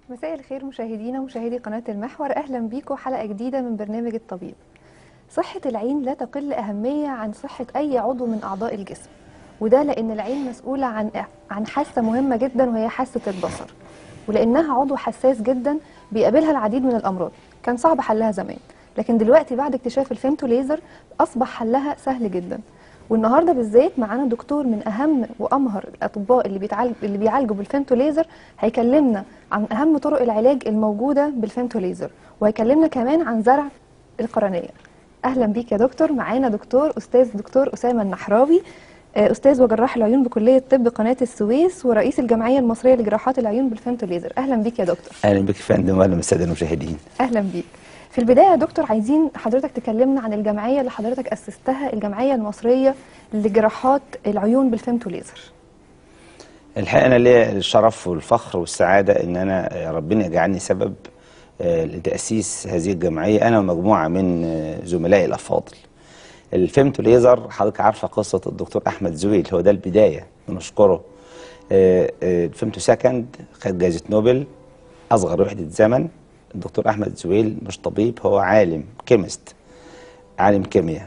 مساء الخير مشاهدينا ومشاهدي قناة المحور أهلا بيكم حلقة جديدة من برنامج الطبيب صحة العين لا تقل أهمية عن صحة أي عضو من أعضاء الجسم وده لأن العين مسؤولة عن عن حاسة مهمة جدا وهي حاسة البصر ولأنها عضو حساس جدا بيقابلها العديد من الأمراض كان صعب حلها زمان لكن دلوقتي بعد اكتشاف الفيمتو ليزر أصبح حلها سهل جدا والنهارده بالذات معانا دكتور من اهم وامهر الاطباء اللي بيتعالج اللي بيعالجوا بالفيمتو ليزر هيكلمنا عن اهم طرق العلاج الموجوده بالفيمتو ليزر وهيكلمنا كمان عن زرع القرنيه اهلا بيك يا دكتور معانا دكتور استاذ دكتور اسامه النحراوي آه، استاذ وجراح العيون بكليه طب قناه السويس ورئيس الجمعيه المصريه لجراحات العيون بالفيمتو ليزر اهلا بيك يا دكتور اهلا بك يا فندم واهلا بالساده المشاهدين اهلا بيك في البدايه يا دكتور عايزين حضرتك تكلمنا عن الجمعيه اللي حضرتك اسستها الجمعيه المصريه لجراحات العيون بالفيمتو ليزر الحقيقه انا ليا الشرف والفخر والسعاده ان انا آه، ربنا يجعلني سبب آه، لتاسيس هذه الجمعيه انا ومجموعه من آه، زملائي الافاضل الفيمتو ليزر حضرتك عارفه قصه الدكتور احمد زويل هو ده البدايه بنشكره آه، آه، الفيمتو سكند خد جائزه نوبل اصغر وحده زمن الدكتور احمد زويل مش طبيب هو عالم كيمست عالم كيمياء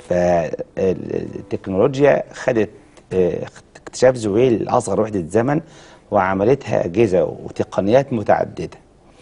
فالتكنولوجيا خدت آه، اكتشاف زويل اصغر وحده زمن وعملتها اجهزه وتقنيات متعدده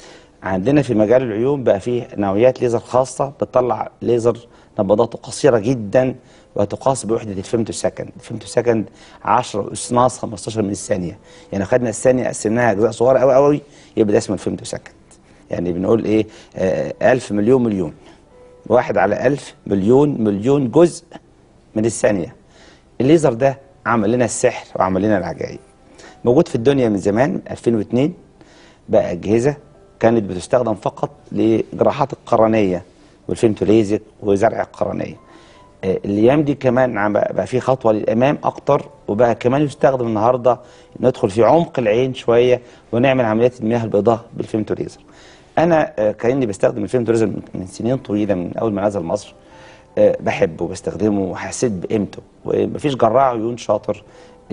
عندنا في مجال العيون بقى فيه نوعيات ليزر خاصه بتطلع ليزر نبضاته قصيره جدا وتقاس بوحده الفيمتو سكند الفيمتو سكند 10 اس ناقص 15 من الثانيه يعني لو خدنا الثانيه قسمناها اجزاء صغيره قوي قوي يبقى ده اسمه الفيمتو سكند يعني بنقول ايه آه 1000 مليون مليون واحد على ألف مليون مليون جزء من الثانية الليزر ده عمل لنا السحر وعمل لنا العجائب موجود في الدنيا من زمان من 2002 بقى أجهزة كانت بتستخدم فقط لجراحات القرنية والفيمتوليزك وزرع القرنية آه، الايام دي كمان عم بقى بقى في خطوه للامام اكتر وبقى كمان يستخدم النهارده ندخل في عمق العين شويه ونعمل عمليات المياه البيضاء بالفيمتوليزر انا آه، كاني بستخدم الفيمتوليزر من- من سنين طويله من اول ما نزل مصر آه، بحبه وبستخدمه وحسيت بقيمته ومفيش جراح عيون شاطر ي-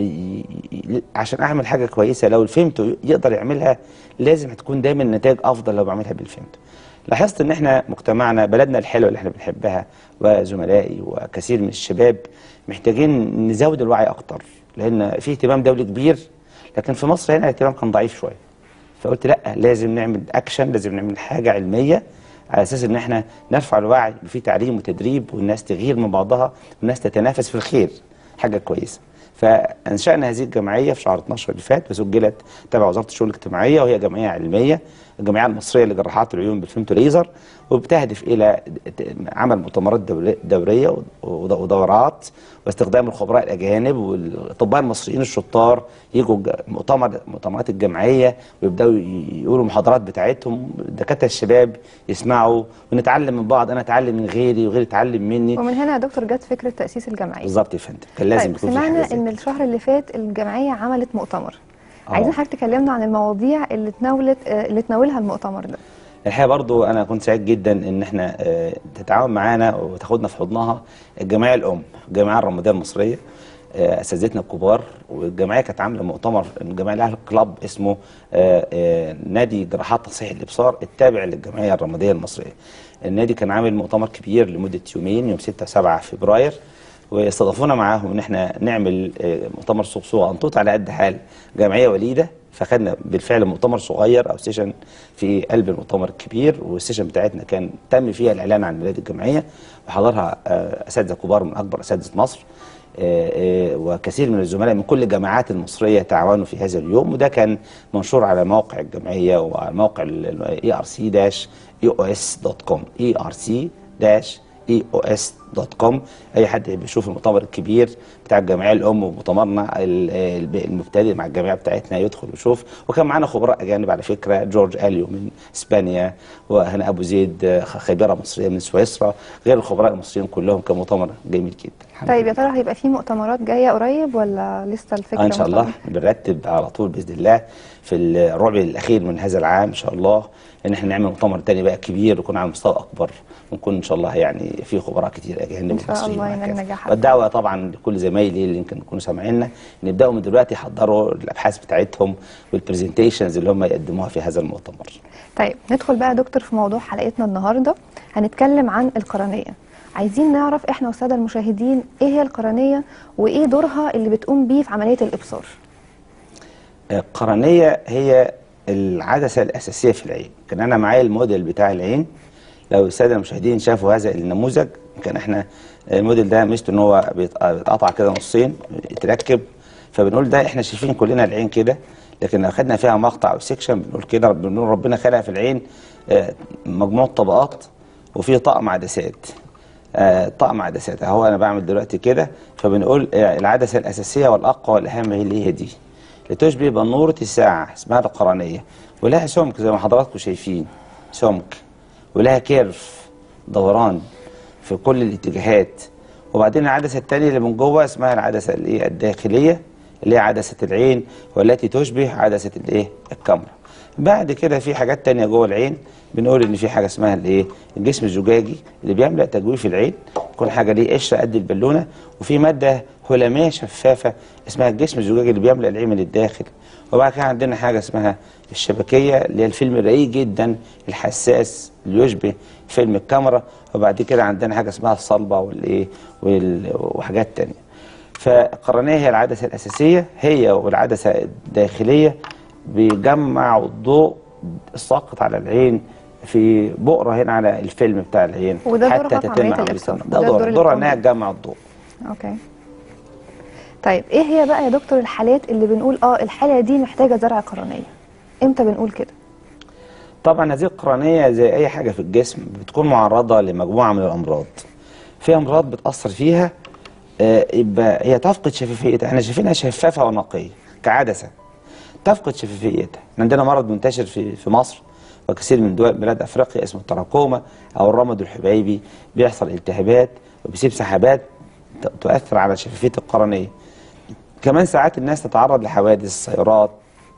ي- عشان اعمل حاجه كويسه لو الفيمتو يقدر يعملها لازم هتكون دايما النتائج افضل لو بعملها بالفيمتو لاحظت ان احنا مجتمعنا بلدنا الحلوه اللي احنا بنحبها وزملائي وكثير من الشباب محتاجين نزود الوعي اكتر لان في اهتمام دولي كبير لكن في مصر هنا الاهتمام كان ضعيف شويه فقلت لا لازم نعمل اكشن لازم نعمل حاجه علميه على اساس ان احنا نرفع الوعي في تعليم وتدريب والناس تغير من بعضها والناس تتنافس في الخير حاجه كويسه فانشانا هذه الجمعيه في شهر 12 اللي فات وسجلت تبع وزاره الشؤون الاجتماعيه وهي جمعيه علميه الجمعيه المصريه لجراحات العيون بالفيمتو ليزر وبتهدف الى ت- عمل مؤتمرات دول- دوريه ود- ودورات واستخدام الخبراء الاجانب والاطباء المصريين الشطار يجوا ج- مؤتمر مؤتمرات الجمعيه ويبداوا ي- يقولوا المحاضرات بتاعتهم الدكاتره الشباب يسمعوا ونتعلم من بعض انا اتعلم من غيري وغيري يتعلم مني ومن هنا يا دكتور جت فكره تاسيس الجمعيه بالظبط يا فندم كان لازم طيب يكون في حاجه سمعنا زي ان كده. الشهر اللي فات الجمعيه عملت مؤتمر آه. عايزين حضرتك تكلمنا عن المواضيع اللي تناولت آه، اللي تناولها المؤتمر ده الحقيقه برضو انا كنت سعيد جدا ان احنا آه، تتعاون معانا وتاخدنا في حضنها الجمعيه الام الجمعيه الرماديه المصريه آه، اساتذتنا الكبار والجمعيه كانت عامله مؤتمر الجمعيه لها كلاب اسمه آه، آه، نادي جراحات تصحيح الابصار التابع للجمعيه الرماديه المصريه النادي كان عامل مؤتمر كبير لمده يومين يوم 6 7 فبراير واستضافونا معاهم ان احنا نعمل آه، مؤتمر صغصوغ انطوط على قد حال جمعيه وليده فخدنا بالفعل مؤتمر صغير او سيشن في قلب المؤتمر الكبير والسيشن بتاعتنا كان تم فيها الاعلان عن ميلاد الجمعيه وحضرها آه، اساتذه كبار من اكبر اساتذه مصر آه، آه، وكثير من الزملاء من كل الجامعات المصريه تعاونوا في هذا اليوم وده كان منشور على موقع الجمعيه وعلى موقع اي ار سي داش اي او اس دوت كوم اي ار سي داش اي او اس دوت كوم اي حد بيشوف المؤتمر الكبير بتاع الجمعيه الام ومؤتمرنا ال- ال- المبتدئ مع الجمعيه بتاعتنا يدخل ويشوف وكان معانا خبراء اجانب على فكره جورج اليو من اسبانيا وهنا ابو زيد آه، خبيره مصريه من سويسرا غير الخبراء المصريين كلهم كان مؤتمر جميل جدا الحمد طيب لله. يا ترى هيبقى في مؤتمرات جايه قريب ولا لسه الفكره آه ان شاء الله مرتبطة؟ بنرتب على طول باذن الله في الربع الاخير من هذا العام ان شاء الله ان احنا نعمل مؤتمر تاني بقى كبير ويكون على مستوى اكبر ونكون ان شاء الله يعني في خبراء كتير الاجانب إن شاء والمصريين الله ينال وهكذا. نجاح. والدعوه طبعا لكل زمايلي اللي يمكن يكونوا سامعيننا ان يبداوا من دلوقتي يحضروا الابحاث بتاعتهم والبرزنتيشنز اللي هم يقدموها في هذا المؤتمر طيب ندخل بقى يا دكتور في موضوع حلقتنا النهارده هنتكلم عن القرنيه عايزين نعرف احنا والساده المشاهدين ايه هي القرنيه وايه دورها اللي بتقوم بيه في عمليه الابصار القرنية هي العدسة الأساسية في العين كان أنا معايا الموديل بتاع العين لو السادة المشاهدين شافوا هذا النموذج كان احنا الموديل ده ميزته ان هو بيت- بيتقطع كده نصين يتركب فبنقول ده احنا شايفين كلنا العين كده لكن لو خدنا فيها مقطع او سيكشن بنقول كده بنقول ربنا خلق في العين آه، مجموعة طبقات وفيه طقم عدسات آه، طقم عدسات اهو انا بعمل دلوقتي كده فبنقول آه، العدسة الأساسية والأقوى والأهم هي اللي هي دي لتشبه بنورة الساعة اسمها القرنية ولها سمك زي ما حضراتكم شايفين سمك ولها كيرف دوران في كل الاتجاهات وبعدين العدسة التانية اللي من جوه اسمها العدسة الايه الداخلية اللي هي عدسة العين والتي تشبه عدسة الايه الكاميرا بعد كده في حاجات تانية جوه العين بنقول ان في حاجة اسمها الايه الجسم الزجاجي اللي بيملأ تجويف العين يكون حاجة ليه قشرة قد البالونة وفي مادة هلامية شفافة اسمها الجسم الزجاجي اللي بيملأ العين من الداخل وبعد كده عندنا حاجة اسمها الشبكية اللي هي الفيلم الرقيق جدا الحساس اللي يشبه فيلم الكاميرا وبعد كده عندنا حاجة اسمها الصلبة والايه وال- وحاجات تانية فالقرنية هي العدسة الأساسية هي والعدسة الداخلية بيجمع الضوء الساقط على العين في بؤرة هنا على الفيلم بتاع العين وده دورها حتى في تتم عملية عملية الإبصار. النظر. وده ده الدور دور اللي دورها بتقوم انها بيه. تجمع الضوء اوكي طيب ايه هي بقى يا دكتور الحالات اللي بنقول اه الحاله دي محتاجه زرع قرنيه امتى بنقول كده طبعا هذه القرنية زي أي حاجة في الجسم بتكون معرضة لمجموعة من الأمراض في أمراض بتأثر فيها آه، يبقى هي تفقد شفافيتها احنا شايفينها شفافة ونقية كعدسة تفقد شفافيتها إحنا عندنا مرض منتشر في في مصر وكثير من دول بلاد أفريقيا اسمه التراكوما أو الرمد الحبيبي بيحصل التهابات وبيسيب سحابات ت- تؤثر على شفافية القرنية كمان ساعات الناس تتعرض لحوادث سيارات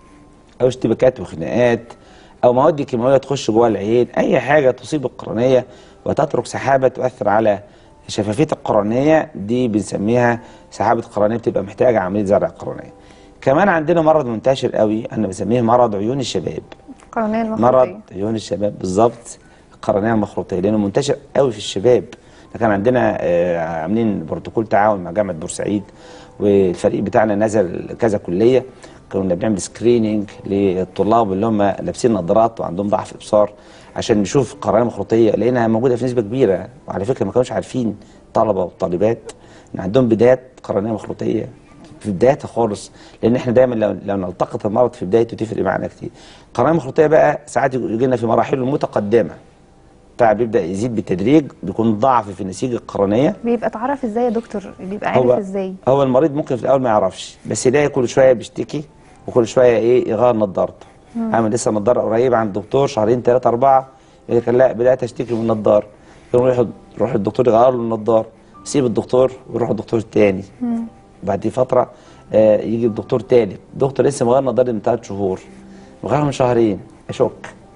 او اشتباكات وخناقات او مواد كيماويه تخش جوه العين اي حاجه تصيب القرنيه وتترك سحابه تؤثر على شفافيه القرنيه دي بنسميها سحابه قرنيه بتبقى محتاجه عمليه زرع قرنيه كمان عندنا مرض منتشر قوي انا بسميه مرض عيون الشباب القرنيه المخروطيه مرض عيون الشباب بالظبط القرنيه المخروطيه لانه منتشر قوي في الشباب ده كان عندنا آه، عاملين بروتوكول تعاون مع جامعه بورسعيد والفريق بتاعنا نزل كذا كليه كنا بنعمل سكريننج للطلاب اللي هم لابسين نظارات وعندهم ضعف ابصار عشان نشوف قرنيه مخروطيه لقيناها موجوده في نسبه كبيره وعلى فكره ما كانوش عارفين طلبه وطالبات ان عندهم بدايات قرنيه مخروطيه في بدايتها خالص لان احنا دايما لو, لو نلتقط المرض في بدايته تفرق معانا كتير القرنيه المخروطيه بقى ساعات يجي لنا في مراحله المتقدمه بتاع بيبدا يزيد بالتدريج بيكون ضعف في النسيج القرنيه بيبقى اتعرف ازاي يا دكتور بيبقى عارف ازاي هو المريض ممكن في الاول ما يعرفش بس يلاقي كل شويه بيشتكي وكل شويه ايه يغير نظارته عامل لسه نظاره قريب عند الدكتور شهرين ثلاثه اربعه يقول لك لا بدات اشتكي من النضاره يروح يروح الدكتور يغير له النضاره يسيب الدكتور ويروح الدكتور تاني بعد فتره آه يجي الدكتور تاني الدكتور لسه مغير نظارته من ثلاث شهور مغيرها من شهرين اشك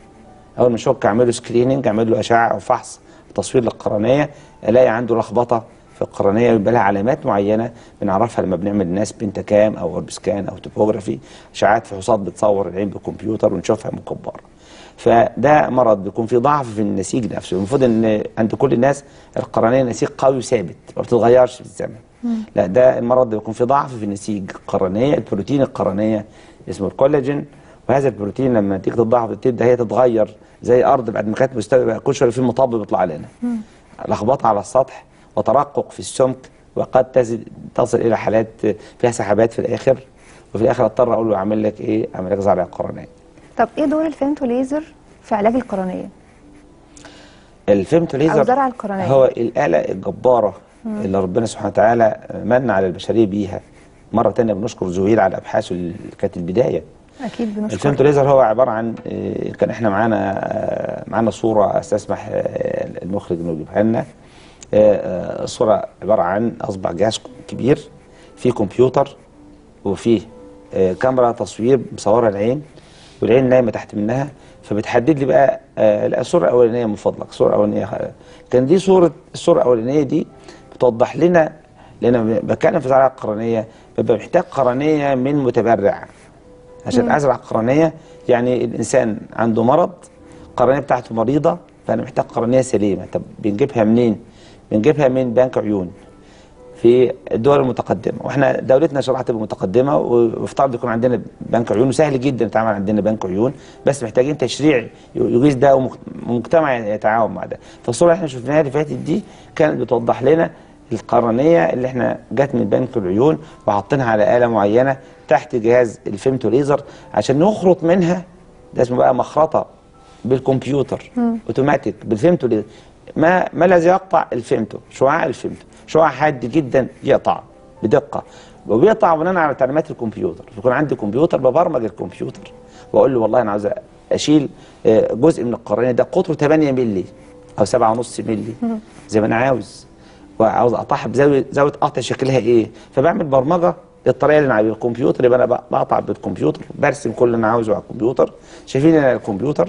اول ما اشك اعمل له سكريننج اعمل له اشعه او فحص تصوير للقرنيه الاقي عنده لخبطه في القرنيه بيبقى لها علامات معينه بنعرفها لما بنعمل ناس بنتكام او اوربسكان او توبوجرافي اشعاعات فحوصات بتصور العين بالكمبيوتر ونشوفها مكبره فده مرض بيكون فيه ضعف في النسيج نفسه المفروض ان عند كل الناس القرنيه نسيج قوي وثابت ما بتتغيرش في الزمن لا ده المرض ده بيكون فيه ضعف في النسيج القرنيه البروتين القرنيه اسمه الكولاجين وهذا البروتين لما نتيجه الضعف تبدا هي تتغير زي ارض بعد ما كانت مستويه بقى كل شويه في مطب بيطلع لنا لخبطه على السطح وترقق في السمك وقد تزل تصل الى حالات فيها سحابات في الاخر وفي الاخر اضطر اقول له اعمل لك ايه؟ اعمل لك زرع قرنيه. طب ايه دور الفيمتو ليزر في علاج القرنيه الفيمتو ليزر أو زرع القرنية. هو الاله الجباره اللي ربنا سبحانه وتعالى من على البشريه بيها. مره تانية بنشكر زهير على ابحاثه اللي كانت البدايه. اكيد بنشكر الفيمتو ليزر هو عباره عن آه، كان احنا معانا آه، معانا صوره استسمح آه، المخرج انه يجيبها لنا آه، آه، صوره عباره عن اصبع جهاز كبير فيه كمبيوتر وفيه آه، كاميرا تصوير مصوره العين والعين نايمه تحت منها فبتحدد لي بقى آه لا الصوره الاولانيه من فضلك الصوره الاولانيه خ- كان دي صوره الصوره الاولانيه دي بتوضح لنا لان أنا بتكلم في زراعه قرنيه ببقى محتاج قرنيه من متبرع عشان ازرع قرنيه يعني الانسان عنده مرض القرنيه بتاعته مريضه فانا محتاج قرنيه سليمه طب بنجيبها منين؟ بنجيبها من بنك عيون في الدول المتقدمه واحنا دولتنا شرعت متقدمه وافترض يكون عندنا بنك عيون وسهل جدا يتعامل عندنا بنك عيون بس محتاجين تشريع يجيز ده ومجت- ومجتمع يتعاون مع ده فالصوره اللي احنا شفناها اللي فاتت دي كانت بتوضح لنا القرنيه اللي احنا جت من بنك العيون وحاطينها على اله معينه تحت جهاز الفيمتو ليزر عشان نخرط منها ده اسمه بقى مخرطه بالكمبيوتر اوتوماتيك بالفيمتو ليزر ما ما الذي يقطع الفيمتو شعاع الفيمتو شعاع حاد جدا يقطع بدقه وبيقطع بناء على تعليمات الكمبيوتر يكون عندي كمبيوتر ببرمج الكمبيوتر واقول له والله انا عاوز اشيل آه، جزء من القرنيه ده قطره 8 مللي او 7.5 مللي زي ما انا عاوز وعاوز اقطعها بزاويه زاويه قطع شكلها ايه فبعمل برمجه للطريقه اللي انا عايزها بالكمبيوتر يبقى انا بقطع بالكمبيوتر برسم كل اللي انا عاوزه على الكمبيوتر شايفين انا الكمبيوتر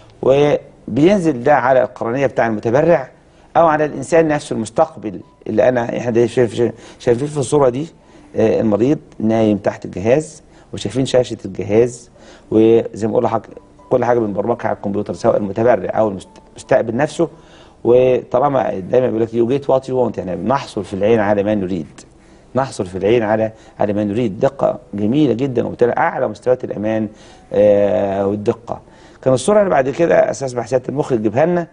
وبينزل ده على القرنيه بتاع المتبرع او على الانسان نفسه المستقبل اللي انا احنا ده شايف شايف- شايفين في الصوره دي آه، المريض نايم تحت الجهاز وشايفين شاشه الجهاز وزي ما بقول لحضرتك كل حاجه بنبرمجها على الكمبيوتر سواء المتبرع او المست- المستقبل نفسه وطالما دايما بيقول لك يو جيت وات يو وانت يعني نحصل في العين على ما نريد نحصل في العين على على ما نريد دقه جميله جدا وبالتالي اعلى مستويات الامان آه والدقه كان الصوره اللي بعد كده اساس بحثيات المخرج جيبها لنا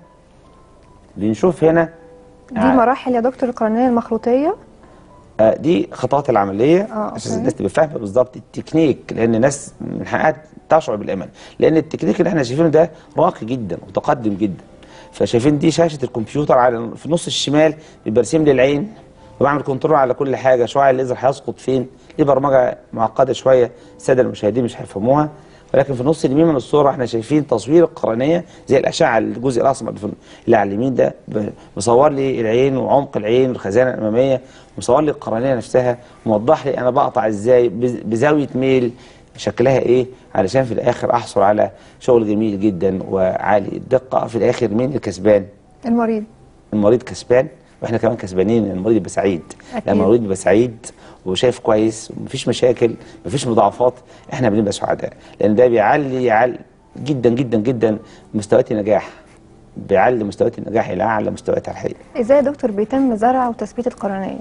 بنشوف هنا دي مراحل يا دكتور القرنيه المخروطيه آه، دي خطوات العمليه آه، عشان أوكي. الناس تبقى فاهمه بالظبط التكنيك لان الناس من حقها تشعر بالامان لان التكنيك اللي احنا شايفينه ده راقي جدا ومتقدم جدا فشايفين دي شاشه الكمبيوتر على في النص الشمال بيبقى رسم لي العين وبعمل كنترول على كل حاجه شعاع الليزر هيسقط فين دي برمجه معقده شويه الساده المشاهدين مش هيفهموها ولكن في النص اليمين من الصوره احنا شايفين تصوير القرنيه زي الاشعه الجزء الاسمر في- اللي على اليمين ده ب- مصور لي العين وعمق العين والخزانه الاماميه مصور لي القرنيه نفسها موضح لي انا بقطع ازاي بز- بزاويه ميل شكلها ايه علشان في الاخر احصل على شغل جميل جدا وعالي الدقه في الاخر مين الكسبان المريض المريض كسبان واحنا كمان كسبانين ان المريض يبقى سعيد أكيد. لما المريض يبقى سعيد وشايف كويس ومفيش مشاكل مفيش مضاعفات احنا بنبقى سعداء لان ده بيعلي يعلي جدا جدا جدا مستويات النجاح بيعلي مستويات النجاح الى اعلى مستوياتها الحقيقه ازاي يا دكتور بيتم زرع وتثبيت القرنيه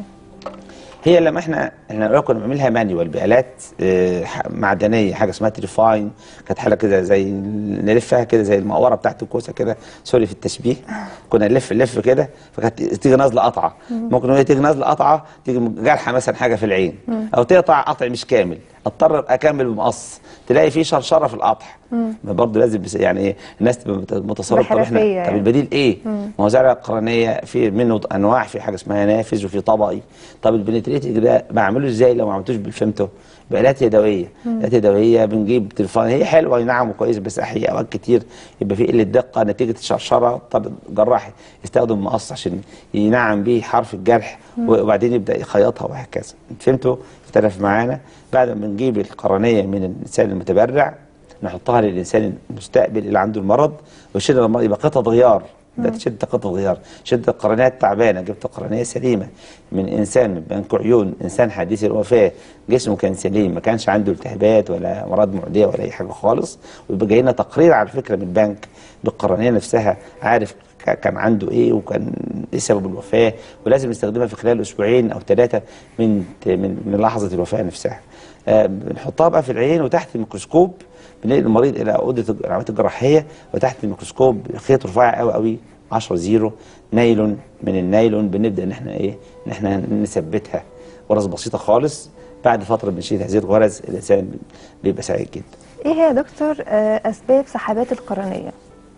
هي لما احنا احنا الأول كنا بنعملها مانيوال بآلات اه، ح- معدنيه حاجه اسمها تريفاين كانت حاله كده زي نلفها كده زي المقوره بتاعت الكوسه كده سوري في التشبيه كنا نلف نلف كده فكانت تيجي نازله قطعه ممكن وهي تيجي نازله قطعه تيجي جارحه مثلا حاجه في العين او تقطع قطع مش كامل اضطر ابقى اكمل بمقص تلاقي في شرشره في القطع ما برضه لازم بس- يعني ايه الناس تبقى مت- متصوره طب احنا بحرفية طب يعني. البديل ايه؟ ما هو زرع القرنيه في منه انواع في حاجه اسمها نافذ وفي طبقي طب البنتريتنج ده بعمله ازاي لو ما عملتوش بالفيمتو؟ بآلات يدويه آلات يدويه بنجيب تليفون هي حلوه أي نعم وكويسه بس احيانا اوقات كتير يبقى في قله دقه نتيجه الشرشره اضطر الجراح يستخدم مقص عشان ينعم بيه حرف الجرح وبعدين يبدا يخيطها وهكذا فهمتوا؟ اختلف معانا بعد ما بنجيب القرنيه من الانسان المتبرع نحطها للانسان المستقبل اللي عنده المرض ويشيل المرض يبقى قطعه غيار ده تشد قطعه غيار شد القرنيه التعبانه جبت قرنيه سليمه من انسان من بنك عيون انسان حديث الوفاه جسمه كان سليم ما كانش عنده التهابات ولا امراض معديه ولا اي حاجه خالص ويبقى جاي لنا تقرير على فكره من البنك بالقرنيه نفسها عارف ك- كان عنده ايه وكان ايه سبب الوفاه ولازم نستخدمها في خلال اسبوعين او ثلاثه من من من لحظه الوفاه نفسها آه، بنحطها بقى في العين وتحت الميكروسكوب بنقل المريض الى اوضه العمليات الجراحيه وتحت الميكروسكوب خيط رفيع قوي قوي 10 زيرو نايلون من النايلون بنبدا ان احنا ايه ان احنا نثبتها غرز بسيطه خالص بعد فتره بنشيل هذه الغرز الانسان بيبقى سعيد جدا ايه هي يا دكتور آه، اسباب سحبات القرنيه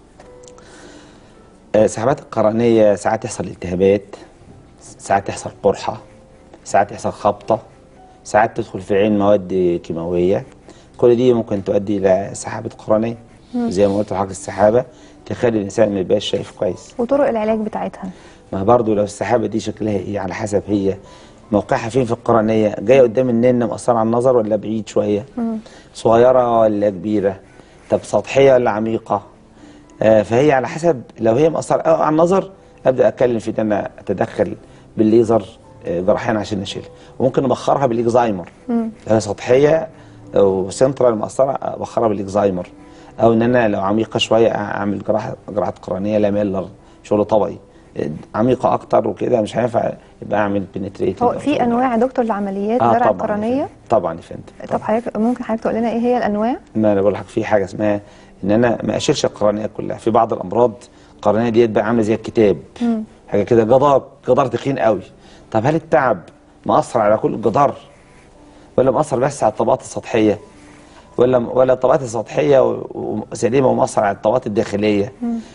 آه، سحبات القرنيه ساعات يحصل التهابات ساعات يحصل قرحه ساعات يحصل خبطه ساعات تدخل في العين مواد كيماويه كل دي ممكن تؤدي الى سحابه قرنيه زي ما قلت لحضرتك السحابه تخلي الانسان ما يبقاش شايف كويس وطرق العلاج بتاعتها ما برضو لو السحابه دي شكلها ايه على حسب هي موقعها فين في القرنيه جايه قدام النن مأثره على النظر ولا بعيد شويه صغيره ولا كبيره طب سطحيه ولا عميقه آه، فهي على حسب لو هي مأثرة أو على النظر ابدا اتكلم في ان انا اتدخل بالليزر آه، جراحيا عشان نشيلها وممكن نبخرها بالاكزايمر لو هي سطحيه او سنترال مأثره ابخرها بالاكزايمر او ان انا لو عميقه شويه اعمل جراحه جراحه قرنيه لا ميلر شغل طبقي آه، عميقه اكتر وكده مش هينفع يبقى اعمل بنتريت هو في انواع يا دكتور لعمليات آه زرع طبعا القرنيه طبعا يا فندم طب حضرتك ممكن حضرتك تقول لنا ايه هي الانواع ما انا بقول لك في حاجه اسمها ان انا ما اشيلش القرنيه كلها في بعض الامراض القرنيه ديت بقى عامله زي الكتاب حاجه كده جدار جدار تخين قوي طب هل التعب مأثر على كل الجدار ولا مأثر بس على الطبقات السطحيه ولا ولا الطبقات السطحيه و- وسليمه ومأثر على الطبقات الداخليه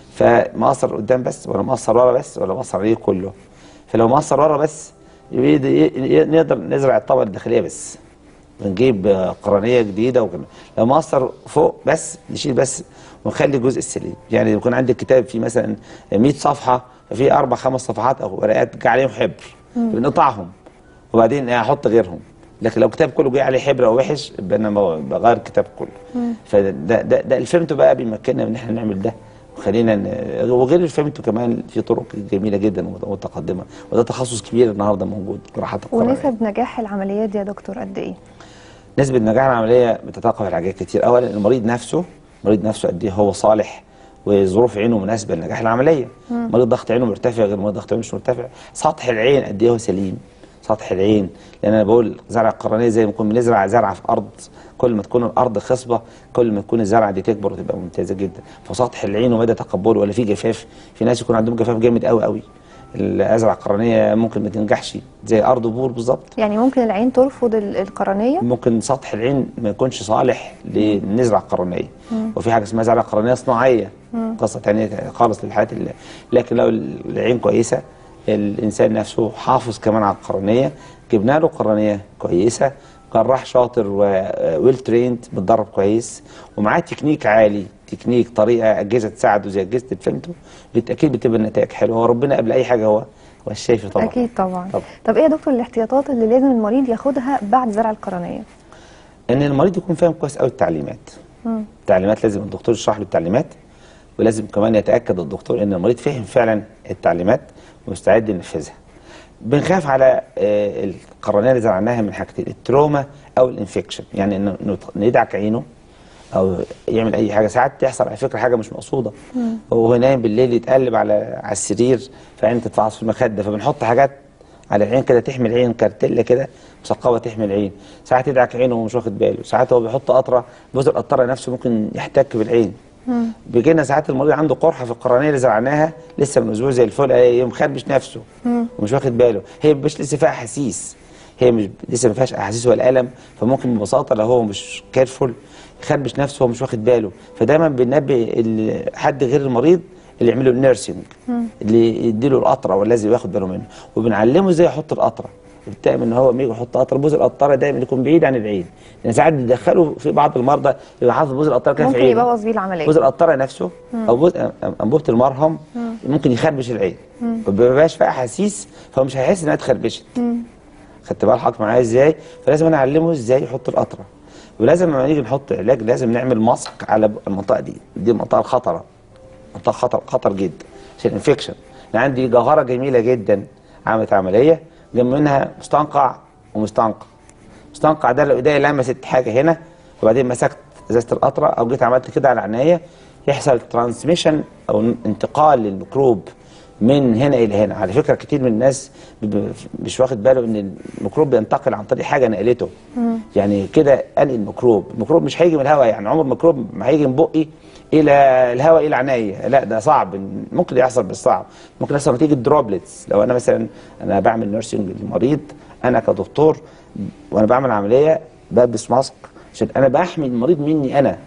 فمأثر قدام بس ولا مأثر ورا بس ولا مأثر عليه كله فلو مأثر ورا بس يبقى ي- ي- نقدر نزرع الطبقه الداخليه بس ونجيب آه، قرنيه جديده وكده لو مأثر فوق بس نشيل بس ونخلي الجزء السليم يعني يكون عندك كتاب فيه مثلا 100 صفحه ففي اربع خمس صفحات او ورقات جه عليهم حبر بنقطعهم وبعدين احط غيرهم لكن لو كتاب كله جه عليه حبر او وحش يبقى انا ب- بغير الكتاب كله فده ده, ده, ده الفيمتو بقى بيمكننا ان احنا نعمل ده وخلينا ن- وغير الفيمتو كمان في طرق جميله جدا ومتقدمه وده تخصص كبير النهارده موجود جراحات القرنيه ونسب نجاح العمليات دي يا دكتور قد ايه نسبة نجاح العملية بتتوقف على حاجات كتير أولا المريض نفسه المريض نفسه قد إيه هو صالح وظروف عينه مناسبة لنجاح العملية مريض ضغط عينه مرتفع غير مريض ضغط عينه مش مرتفع سطح العين قد إيه هو سليم سطح العين لأن أنا بقول زرع القرنية زي ما نكون بنزرع زرعة في أرض كل ما تكون الأرض خصبة كل ما تكون الزرعة دي تكبر وتبقى ممتازة جدا فسطح العين ومدى تقبله ولا في جفاف في ناس يكون عندهم جفاف جامد قوي قوي الأزرع القرنية ممكن ما تنجحش زي أرض بور بالظبط يعني ممكن العين ترفض ال- القرنيه ممكن سطح العين ما يكونش صالح لنزرع قرنيه وفي حاجه اسمها زرع قرنيه صناعيه قصه ثانيه خالص للحالات اللي لكن لو العين كويسه الانسان نفسه حافظ كمان على القرنيه جبنا له قرنيه كويسه جراح شاطر وويل تريند متدرب كويس ومعاه تكنيك عالي تكنيك طريقه اجهزه تساعده زي اجهزه الفيمتو بالتاكيد بتبقى النتائج حلوه وربنا قبل اي حاجه هو هو الشايف طبعا اكيد طبعا طبعا. طب ايه يا دكتور الاحتياطات اللي لازم المريض ياخدها بعد زرع القرنيه ان المريض يكون فاهم كويس قوي التعليمات التعليمات لازم الدكتور يشرح له التعليمات ولازم كمان يتاكد الدكتور ان المريض فهم فعلا التعليمات ومستعد ينفذها بنخاف على آه، القرنيه اللي زرعناها من حاجتين التروما او الانفكشن يعني انه إنه ندعك عينه او يعمل اي حاجه ساعات تحصل على فكره حاجه مش مقصوده وهو نايم بالليل يتقلب على على السرير فعين تتفعص في المخده فبنحط حاجات على العين كده تحمي العين كارتيلا كده مثقبه تحمي العين ساعات يدعك عينه ومش واخد باله ساعات هو بيحط قطره جزء القطره نفسه ممكن يحتك بالعين بيجي لنا ساعات المريض عنده قرحه في القرنيه اللي زرعناها لسه من اسبوع زي الفل يقوم مخربش نفسه ومش واخد باله هي مش لسه فيها احاسيس هي مش لسه ما فيهاش احاسيس ولا الم فممكن ببساطه لو هو مش كيرفول يخربش نفسه وهو مش واخد باله فدايما بننبه ال- حد غير المريض اللي يعمله النيرسينج اللي يديله القطره والذي ياخد باله منه وبنعلمه ازاي يحط القطره بتعمل ان هو لما يجي يحط قطره بوز القطره دايما يكون بعيد عن العين لان ساعات بيدخلوا في بعض المرضى يبقى حاطط بوز القطره كده في ممكن عينه يبوظ بيه العمليه بوز القطره نفسه او بوز انبوبه المرهم ممكن يخربش العين ما بيبقاش فيها احاسيس فهو مش هيحس انها اتخربشت خدت بال حضرتك معايا ازاي فلازم انا اعلمه ازاي يحط القطره ولازم لما نيجي نحط علاج لازم نعمل ماسك على المنطقه دي دي المنطقه الخطره منطقه خطر خطر جدا عشان الانفكشن انا عندي جوهره جميله جدا عملت عمليه جنب منها مستنقع ومستنقع مستنقع ده لو ايديا لمست حاجه هنا وبعدين مسكت ازازه القطره او جيت عملت كده على عينيا يحصل ترانسميشن او انتقال للميكروب من هنا الى هنا على فكره كتير من الناس بيبقى مش واخد باله ان الميكروب بينتقل عن طريق حاجه نقلته يعني كده انقل الميكروب الميكروب مش هيجي من الهواء يعني عمر الميكروب ما هيجي من بقي الى الهواء الى عينيا لا ده صعب ممكن يحصل بس صعب ممكن يحصل نتيجه دروبلتس لو انا مثلا انا بعمل نيرسينج للمريض انا كدكتور وانا بعمل عمليه بلبس ماسك عشان انا بحمي المريض مني انا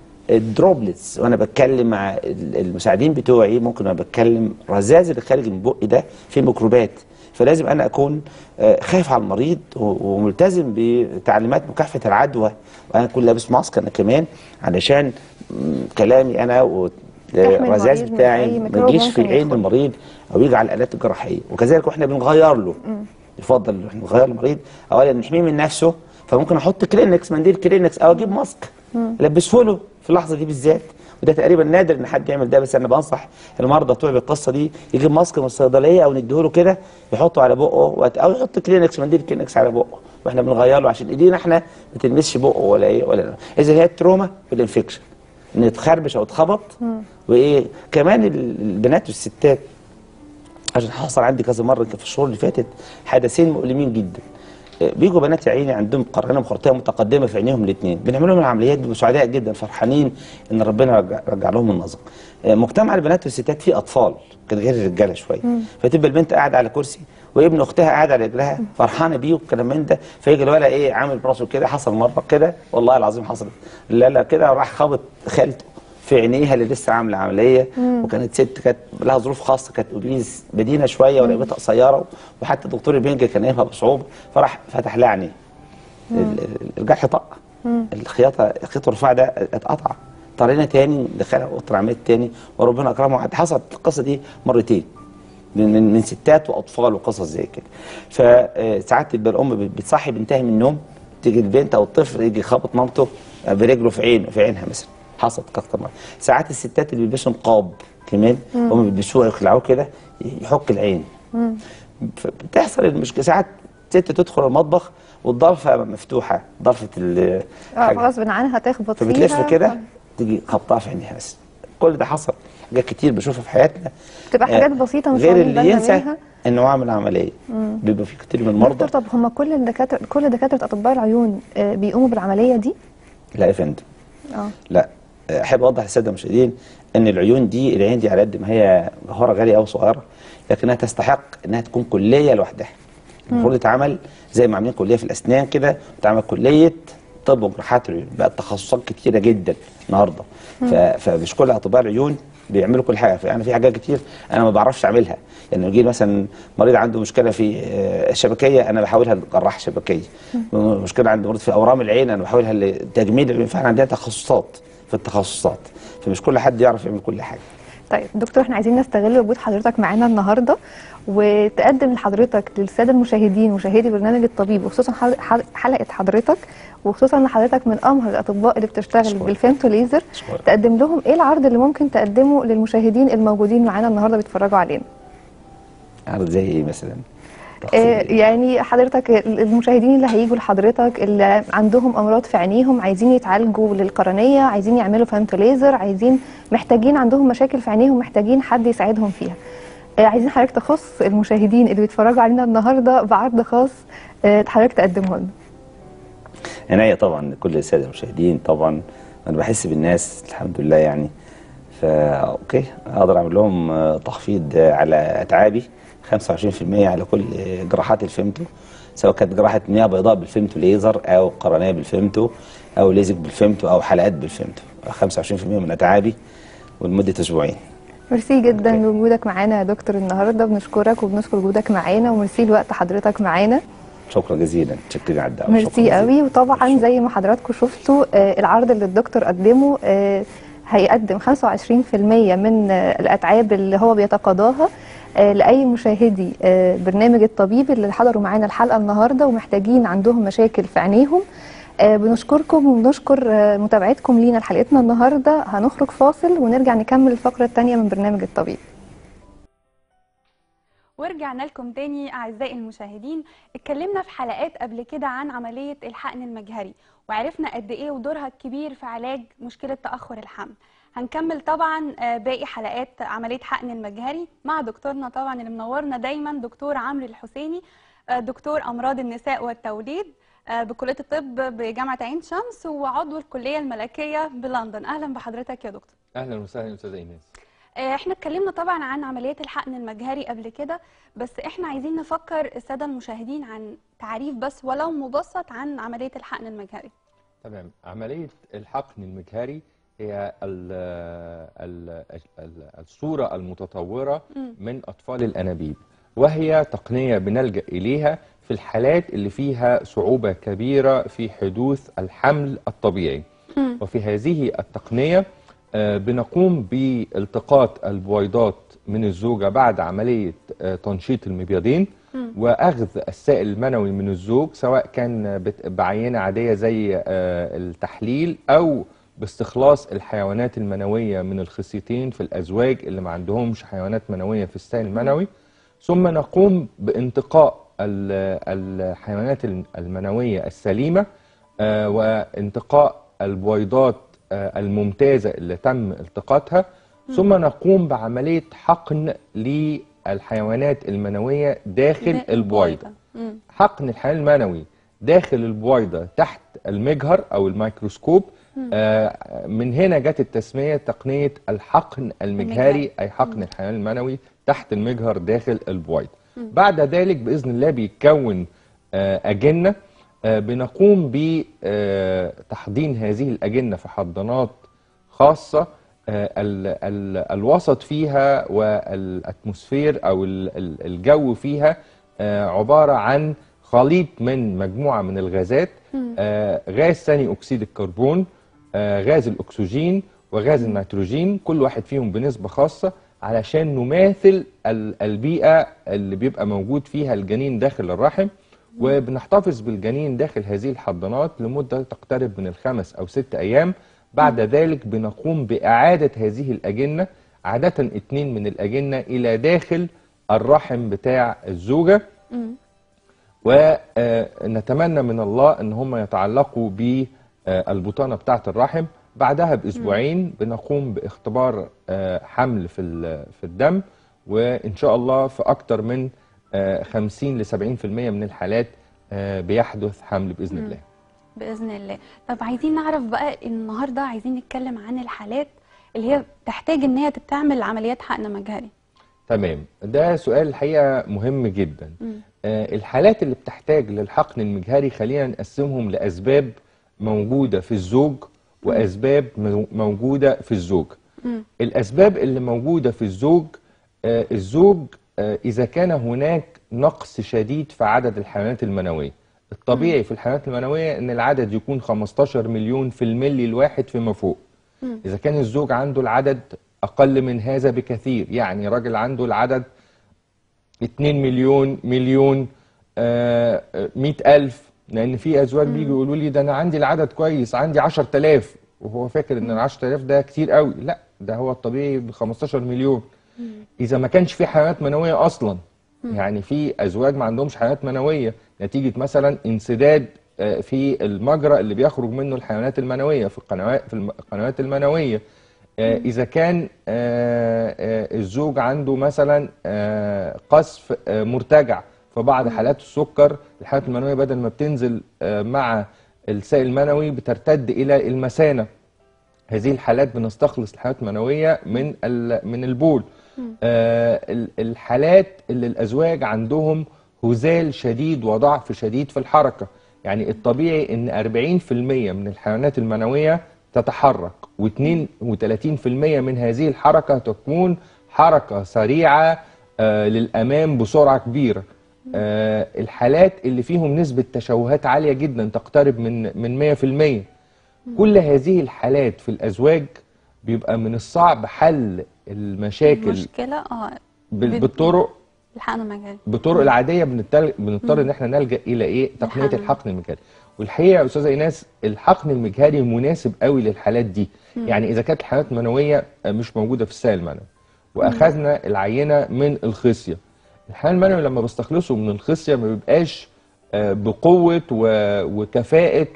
الدروبلتس وانا بتكلم مع ال- المساعدين بتوعي ممكن وانا بتكلم رذاذ اللي خارج من بقي ده فيه ميكروبات فلازم انا اكون آه، خايف على المريض و- وملتزم بتعليمات مكافحه العدوى وانا اكون لابس ماسك انا كمان علشان م، كلامي انا والرذاذ المريض من بتاعي أي ما ميكروب يجيش في ممكن عين يدخل. المريض او يجي على الالات الجراحيه وكذلك واحنا بنغير له يفضل احنا نغير المريض اولا نحميه من نفسه فممكن احط كلينكس منديل كلينكس او اجيب ماسك البسه له في اللحظه دي بالذات وده تقريبا نادر ان حد يعمل ده بس انا بنصح المرضى بتوع بالقصه دي يجيب ماسك من الصيدليه او نديهوله كده يحطه على بقه وت- او يحط كلينكس منديل كلينكس على بقه واحنا بنغير له عشان ايدينا احنا ما تلمسش بقه ولا ايه ولا اذا هي التروما والانفكشن ان يتخربش او اتخبط وايه كمان ال- البنات والستات عشان حصل عندي كذا مره في الشهور اللي فاتت حدثين مؤلمين جدا آه، بيجوا بنات يا عيني عندهم قرنيه مخرطيه متقدمه في عينيهم الاثنين بنعمل لهم العمليات بيبقوا سعداء جدا فرحانين ان ربنا رجع, رجع لهم النظر آه، مجتمع البنات والستات فيه اطفال كان غير الرجاله شويه فتبقى البنت قاعده على كرسي وابن اختها قاعد على رجلها فرحانه بيه والكلام من ده فيجي الولد ايه عامل براسه كده حصل مره كده والله العظيم حصلت لا لا كده راح خابط خالته في عينيها اللي لسه عامله عمليه وكانت ست كانت لها ظروف خاصه كانت اوبيز بدينه شويه ورقبتها قصيره وحتى دكتور البنج كان نايمها بصعوبه فراح فتح لها عينيه ال- ال- الجرح طق الخياطه الخيط الرفاع ده اتقطع اضطرينا تاني ندخلها اوضه عمليات تاني وربنا اكرمه حصلت القصه دي مرتين من من من ستات واطفال وقصص زي كده فساعات تبقى الام بت- بتصحي بنتها من النوم تيجي البنت او الطفل يجي يخبط مامته برجله في عينه في عينها مثلا حصلت اكتر مره ساعات الستات اللي بيلبسوا نقاب كمان هم بيلبسوها يخلعوه كده يحك العين بتحصل المشكله ساعات ست تدخل المطبخ والضرفه مفتوحه ضرفه ال- اه حاجة. غصب عنها تخبط فيها فبتلف كده تيجي خبطها في عينيها بس كل ده حصل حاجات كتير بنشوفها في حياتنا بتبقى حاجات آه، بسيطة مش غير واخدين اللي بالنا ينسى منها. انه هو عامل عمليه بيبقى في كتير من المرضى دكتور طب هم كل الدكاتره كل دكاتره اطباء العيون آه، بيقوموا بالعمليه دي؟ لا يا فندم اه لا احب اوضح للساده المشاهدين ان العيون دي العين دي على قد ما هي جوهره غاليه او صغيره لكنها تستحق انها تكون كليه لوحدها المفروض تتعمل زي ما عاملين كليه في الاسنان كده تتعمل كليه طب وجراحات العيون بقت تخصصات كتيره جدا النهارده ف- فمش كل اطباء العيون بيعملوا كل حاجه فانا في حاجات كتير انا ما بعرفش اعملها يعني يجي مثلا مريض عنده مشكله في آه، شبكيه انا بحولها لجراح شبكيه مشكله عند مريض في اورام العين انا بحولها لتجميل العيون فاحنا عندنا تخصصات في التخصصات فمش كل حد يعرف يعمل كل حاجه طيب دكتور احنا عايزين نستغل وجود حضرتك معانا النهارده وتقدم لحضرتك للساده المشاهدين مشاهدي برنامج الطبيب وخصوصا حل- حل- حلقه حضرتك وخصوصا ان حضرتك من امهر الاطباء اللي بتشتغل شكراً. بالفيمتو ليزر شكراً. تقدم لهم ايه العرض اللي ممكن تقدمه للمشاهدين الموجودين معانا النهارده بيتفرجوا علينا عرض زي ايه مثلا آه، تخصص إيه؟ يعني حضرتك المشاهدين اللي هيجوا لحضرتك اللي عندهم امراض في عينيهم عايزين يتعالجوا للقرنيه عايزين يعملوا فهمت ليزر عايزين محتاجين عندهم مشاكل في عينيهم محتاجين حد يساعدهم فيها آه، عايزين حضرتك تخص المشاهدين اللي بيتفرجوا علينا النهارده بعرض خاص آه، حضرتك تقدمه لنا عناية طبعا لكل الساده المشاهدين طبعا انا بحس بالناس الحمد لله يعني فا اوكي اقدر اعمل لهم آه، تخفيض آه، على اتعابي 25% على كل آه، جراحات الفيمتو سواء كانت جراحه مياه بيضاء بالفيمتو ليزر او قرنيه بالفيمتو او ليزك بالفيمتو او حلقات بالفيمتو 25% من اتعابي ولمده اسبوعين ميرسي جدا أوكي. لوجودك معانا يا دكتور النهارده بنشكرك وبنشكر وجودك معانا وميرسي لوقت حضرتك معانا شكرا جزيلا شكرا على الدعوه شكراً ميرسي جزيلاً. قوي وطبعا شكراً. زي ما حضراتكم شفتوا آه، العرض اللي الدكتور قدمه آه، هيقدم 25% من آه، الاتعاب اللي هو بيتقاضاها آه، لاي مشاهدي آه، برنامج الطبيب اللي حضروا معانا الحلقه النهارده ومحتاجين عندهم مشاكل في عينيهم آه، بنشكركم وبنشكر آه، متابعتكم لينا لحلقتنا النهارده هنخرج فاصل ونرجع نكمل الفقره الثانيه من برنامج الطبيب ورجعنا لكم تاني أعزائي المشاهدين اتكلمنا في حلقات قبل كده عن عملية الحقن المجهري وعرفنا قد إيه ودورها الكبير في علاج مشكلة تأخر الحمل هنكمل طبعا آه، باقي حلقات عملية حقن المجهري مع دكتورنا طبعا اللي منورنا دايما دكتور عمرو الحسيني آه، دكتور أمراض النساء والتوليد آه، بكلية الطب بجامعة عين شمس وعضو الكلية الملكية بلندن أهلا بحضرتك يا دكتور اهلا وسهلا استاذه ايناس آه، احنا اتكلمنا طبعا عن عمليات الحقن المجهري قبل كده بس احنا عايزين نفكر الساده المشاهدين عن تعريف بس ولو مبسط عن عمليه الحقن المجهري تمام عمليه الحقن المجهري هي ال ال ال الصوره المتطوره مم. من اطفال الانابيب وهي تقنيه بنلجا اليها في الحالات اللي فيها صعوبه كبيره في حدوث الحمل الطبيعي مم. وفي هذه التقنيه آه، بنقوم بالتقاط البويضات من الزوجه بعد عمليه آه، تنشيط المبيضين مم. واخذ السائل المنوي من الزوج سواء كان بت- بعينه عاديه زي آه، التحليل او باستخلاص الحيوانات المنويه من الخصيتين في الازواج اللي ما عندهمش حيوانات منويه في السائل المنوي ثم نقوم بانتقاء ال- الحيوانات المنويه السليمه آه، وانتقاء البويضات آه، الممتازه اللي تم التقاطها ثم نقوم بعمليه حقن للحيوانات المنويه داخل ده البويضه مم. حقن الحيوان المنوي داخل البويضة تحت المجهر أو الميكروسكوب آه من هنا جت التسمية تقنية الحقن المجهري المجهري. أي حقن الحيوان المنوي تحت المجهر داخل البويضة بعد ذلك بإذن الله بيتكون آه أجنة آه بنقوم بتحضين هذه الأجنة في حضانات خاصة آه، ال ال الوسط فيها والاتموسفير او ال- ال- الجو فيها آه، عباره عن خليط من مجموعه من الغازات آه، غاز ثاني اكسيد الكربون آه، غاز الاكسجين وغاز النيتروجين كل واحد فيهم بنسبه خاصه علشان نماثل ال- البيئه اللي بيبقى موجود فيها الجنين داخل الرحم وبنحتفظ بالجنين داخل هذه الحضانات لمده تقترب من الخمس او ست ايام بعد ذلك بنقوم بإعادة هذه الأجنة عادة اتنين من الأجنة إلى داخل الرحم بتاع الزوجة ونتمنى من الله ان هم يتعلقوا بالبطانه بتاعه الرحم بعدها باسبوعين بنقوم باختبار آه، حمل في ال- في الدم وان شاء الله في اكتر من آه، 50 ل 70% من الحالات آه، بيحدث حمل باذن الله باذن الله طب عايزين نعرف بقى النهارده عايزين نتكلم عن الحالات اللي هي تحتاج ان هي تعمل عمليات حقن مجهري تمام ده سؤال الحقيقه مهم جدا آه، الحالات اللي بتحتاج للحقن المجهري خلينا نقسمهم لاسباب موجوده في الزوج واسباب مو- موجوده في الزوج الاسباب اللي موجوده في الزوج آه، الزوج آه، اذا كان هناك نقص شديد في عدد الحيوانات المنويه الطبيعي في الحيوانات المنويه ان العدد يكون 15 مليون في الملي الواحد فيما فوق اذا كان الزوج عنده العدد اقل من هذا بكثير يعني راجل عنده العدد 2 مليون مليون آه، آه، مئة ألف لأن في أزواج بيجوا يقولوا لي ده أنا عندي العدد كويس عندي 10000 وهو فاكر إن ال 10000 ده كتير قوي لا ده هو الطبيعي ب 15 مليون إذا ما كانش في حيوانات منوية أصلا يعني في أزواج ما عندهمش حيوانات منوية نتيجة مثلا انسداد آه، في المجرى اللي بيخرج منه الحيوانات المنوية في القنوات في الم- القنوات المنوية آه، إذا كان آه، آه، الزوج عنده مثلا آه، قصف آه، مرتجع في بعض حالات السكر الحالات المنوية بدل ما بتنزل آه، مع السائل المنوي بترتد إلى المثانة هذه الحالات بنستخلص الحالات المنوية من ال- من البول آه، ال- الحالات اللي الأزواج عندهم هزال شديد وضعف شديد في الحركة يعني الطبيعي ان 40% من الحيوانات المنوية تتحرك و32% من هذه الحركة تكون حركة سريعة آه، للأمام بسرعة كبيرة آه، الحالات اللي فيهم نسبة تشوهات عالية جدا تقترب من من 100% كل هذه الحالات في الأزواج بيبقى من الصعب حل المشاكل المشكله اه بال- بت- بالطرق الحقن المجهري بالطرق العاديه بنضطر بنضطر ان احنا نلجا الى ايه تقنيه الحقن. الحقن المجهري والحقيقه يا استاذه ايناس الحقن المجهري مناسب قوي للحالات دي يعني اذا كانت الحالات المنويه مش موجوده في السائل المنوي واخذنا العينه من الخصيه الحيوان المنوي لما بستخلصه من الخصيه ما بيبقاش آه، بقوه و- وكفاءه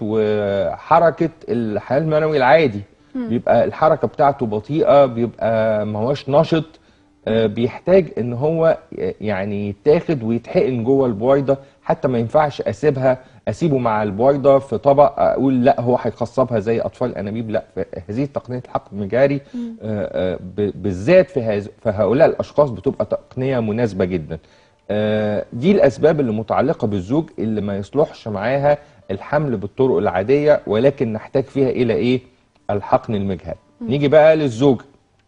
وحركه الحيوان المنوي العادي بيبقى الحركه بتاعته بطيئه بيبقى ما هوش نشط آه، بيحتاج ان هو ي- يعني يتاخد ويتحقن جوه البويضه حتى ما ينفعش اسيبها اسيبه مع البويضه في طبق اقول لا هو هيخصبها زي اطفال الانابيب لا هذه تقنيه الحقن المجاري آه، آه، ب- بالذات في هذ- في هؤلاء الاشخاص بتبقى تقنيه مناسبه جدا آه، دي الاسباب اللي متعلقه بالزوج اللي ما يصلحش معاها الحمل بالطرق العاديه ولكن نحتاج فيها الى ايه الحقن المجهري نيجي بقى للزوج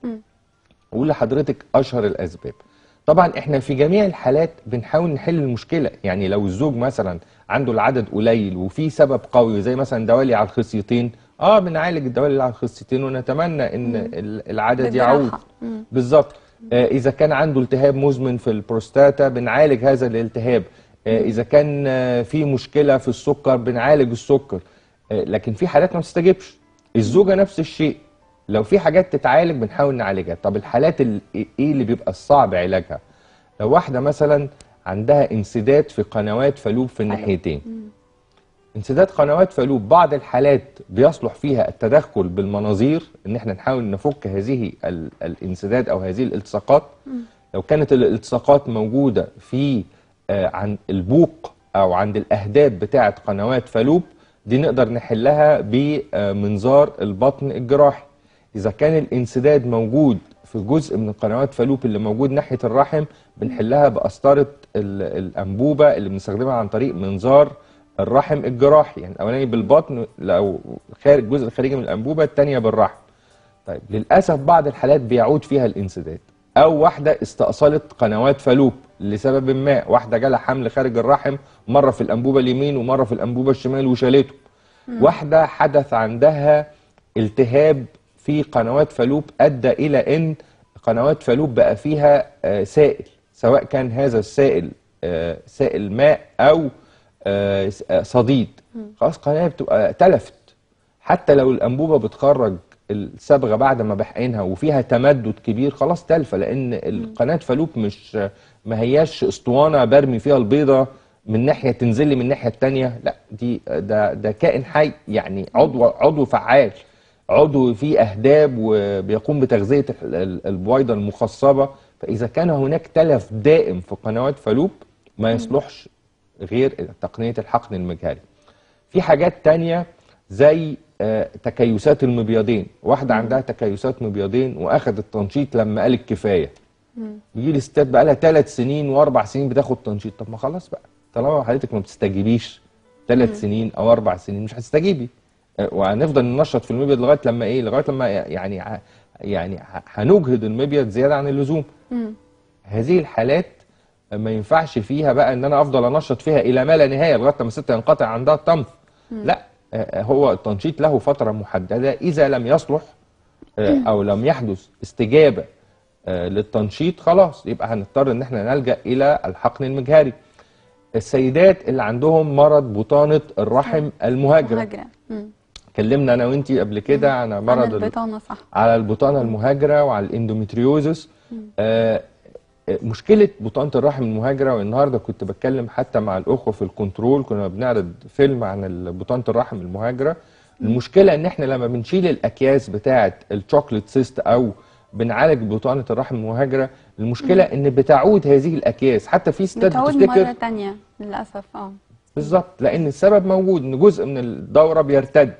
اقول لحضرتك اشهر الاسباب طبعا احنا في جميع الحالات بنحاول نحل المشكله يعني لو الزوج مثلا عنده العدد قليل وفي سبب قوي زي مثلا دوالي على الخصيتين اه بنعالج الدوالي اللي على الخصيتين ونتمنى ان ال- العدد بالجراحة. يعود مم. بالظبط آه اذا كان عنده التهاب مزمن في البروستاتا بنعالج هذا الالتهاب آه اذا كان آه في مشكله في السكر بنعالج السكر آه لكن في حالات ما بتستجبش الزوجه نفس الشيء لو في حاجات تتعالج بنحاول نعالجها طب الحالات ال- ايه اللي بيبقى الصعب علاجها لو واحده مثلا عندها انسداد في قنوات فالوب في الناحيتين انسداد قنوات فالوب بعض الحالات بيصلح فيها التدخل بالمناظير ان احنا نحاول نفك هذه ال- الانسداد او هذه الالتصاقات لو كانت الالتصاقات موجوده في آه، عند البوق او عند الاهداب بتاعه قنوات فالوب دي نقدر نحلها بمنظار البطن الجراحي اذا كان الانسداد موجود في جزء من قنوات فالوب اللي موجود ناحيه الرحم بنحلها بقسطره ال- الانبوبه اللي بنستخدمها عن طريق منظار الرحم الجراحي يعني الاولاني بالبطن لو خارج الجزء الخارجي من الانبوبه الثانيه بالرحم طيب للاسف بعض الحالات بيعود فيها الانسداد او واحده استأصلت قنوات فالوب لسبب ما واحده جالها حمل خارج الرحم مره في الانبوبه اليمين ومره في الانبوبه الشمال وشالته واحده حدث عندها التهاب في قنوات فالوب ادى الى ان قنوات فالوب بقى فيها آه، سائل سواء كان هذا السائل آه، سائل ماء او آه، س- آه، صديد خلاص قناه بتبقى تلفت حتى لو الانبوبه بتخرج الصبغه بعد ما بحقنها وفيها تمدد كبير خلاص تلفه لان القناه فالوب مش ما هياش اسطوانه برمي فيها البيضه من ناحيه تنزل لي من الناحيه الثانيه لا دي ده ده كائن حي يعني عضو عضو فعال عضو فيه اهداب وبيقوم بتغذيه ال- ال- البويضه المخصبه فاذا كان هناك تلف دائم في قنوات فالوب ما يصلحش غير تقنيه الحقن المجهري في حاجات تانية زي آه، تكيسات المبيضين واحدة عندها تكيسات مبيضين واخدت تنشيط لما قالت كفاية يجي لي ستات بقى لها ثلاث سنين واربع سنين بتاخد تنشيط طب ما خلاص بقى طالما حضرتك ما بتستجيبيش ثلاث سنين او اربع سنين مش هتستجيبي آه، وهنفضل ننشط في المبيض لغايه لما ايه لغايه لما يعني ع- يعني ه- هنجهد المبيض زياده عن اللزوم هذه الحالات ما ينفعش فيها بقى ان انا افضل انشط فيها الى ما لا نهايه لغايه لما الست ينقطع عندها الطمث لا آه، هو التنشيط له فتره محدده اذا لم يصلح آه، او لم يحدث استجابه آه، للتنشيط خلاص يبقى هنضطر ان احنا نلجا الى الحقن المجهري السيدات اللي عندهم مرض بطانه الرحم المهاجره مهاجرة مم. اتكلمنا انا وانتي قبل كده عن عن مرض ال- البطانة صح على البطانه المهاجره وعلى الاندوميتريوزس آه آه، مشكله بطانه الرحم المهاجره والنهارده كنت بتكلم حتى مع الاخوه في الكنترول كنا بنعرض فيلم عن ال- بطانه الرحم المهاجره المشكله ان احنا لما بنشيل الاكياس بتاعه الشوكليت سيست او بنعالج بطانه الرحم المهاجره المشكله ان بتعود هذه الاكياس حتى في ستات بتعود بتفتكر مرة تانية للأسف اه بالظبط لان السبب موجود ان جزء من الدوره بيرتد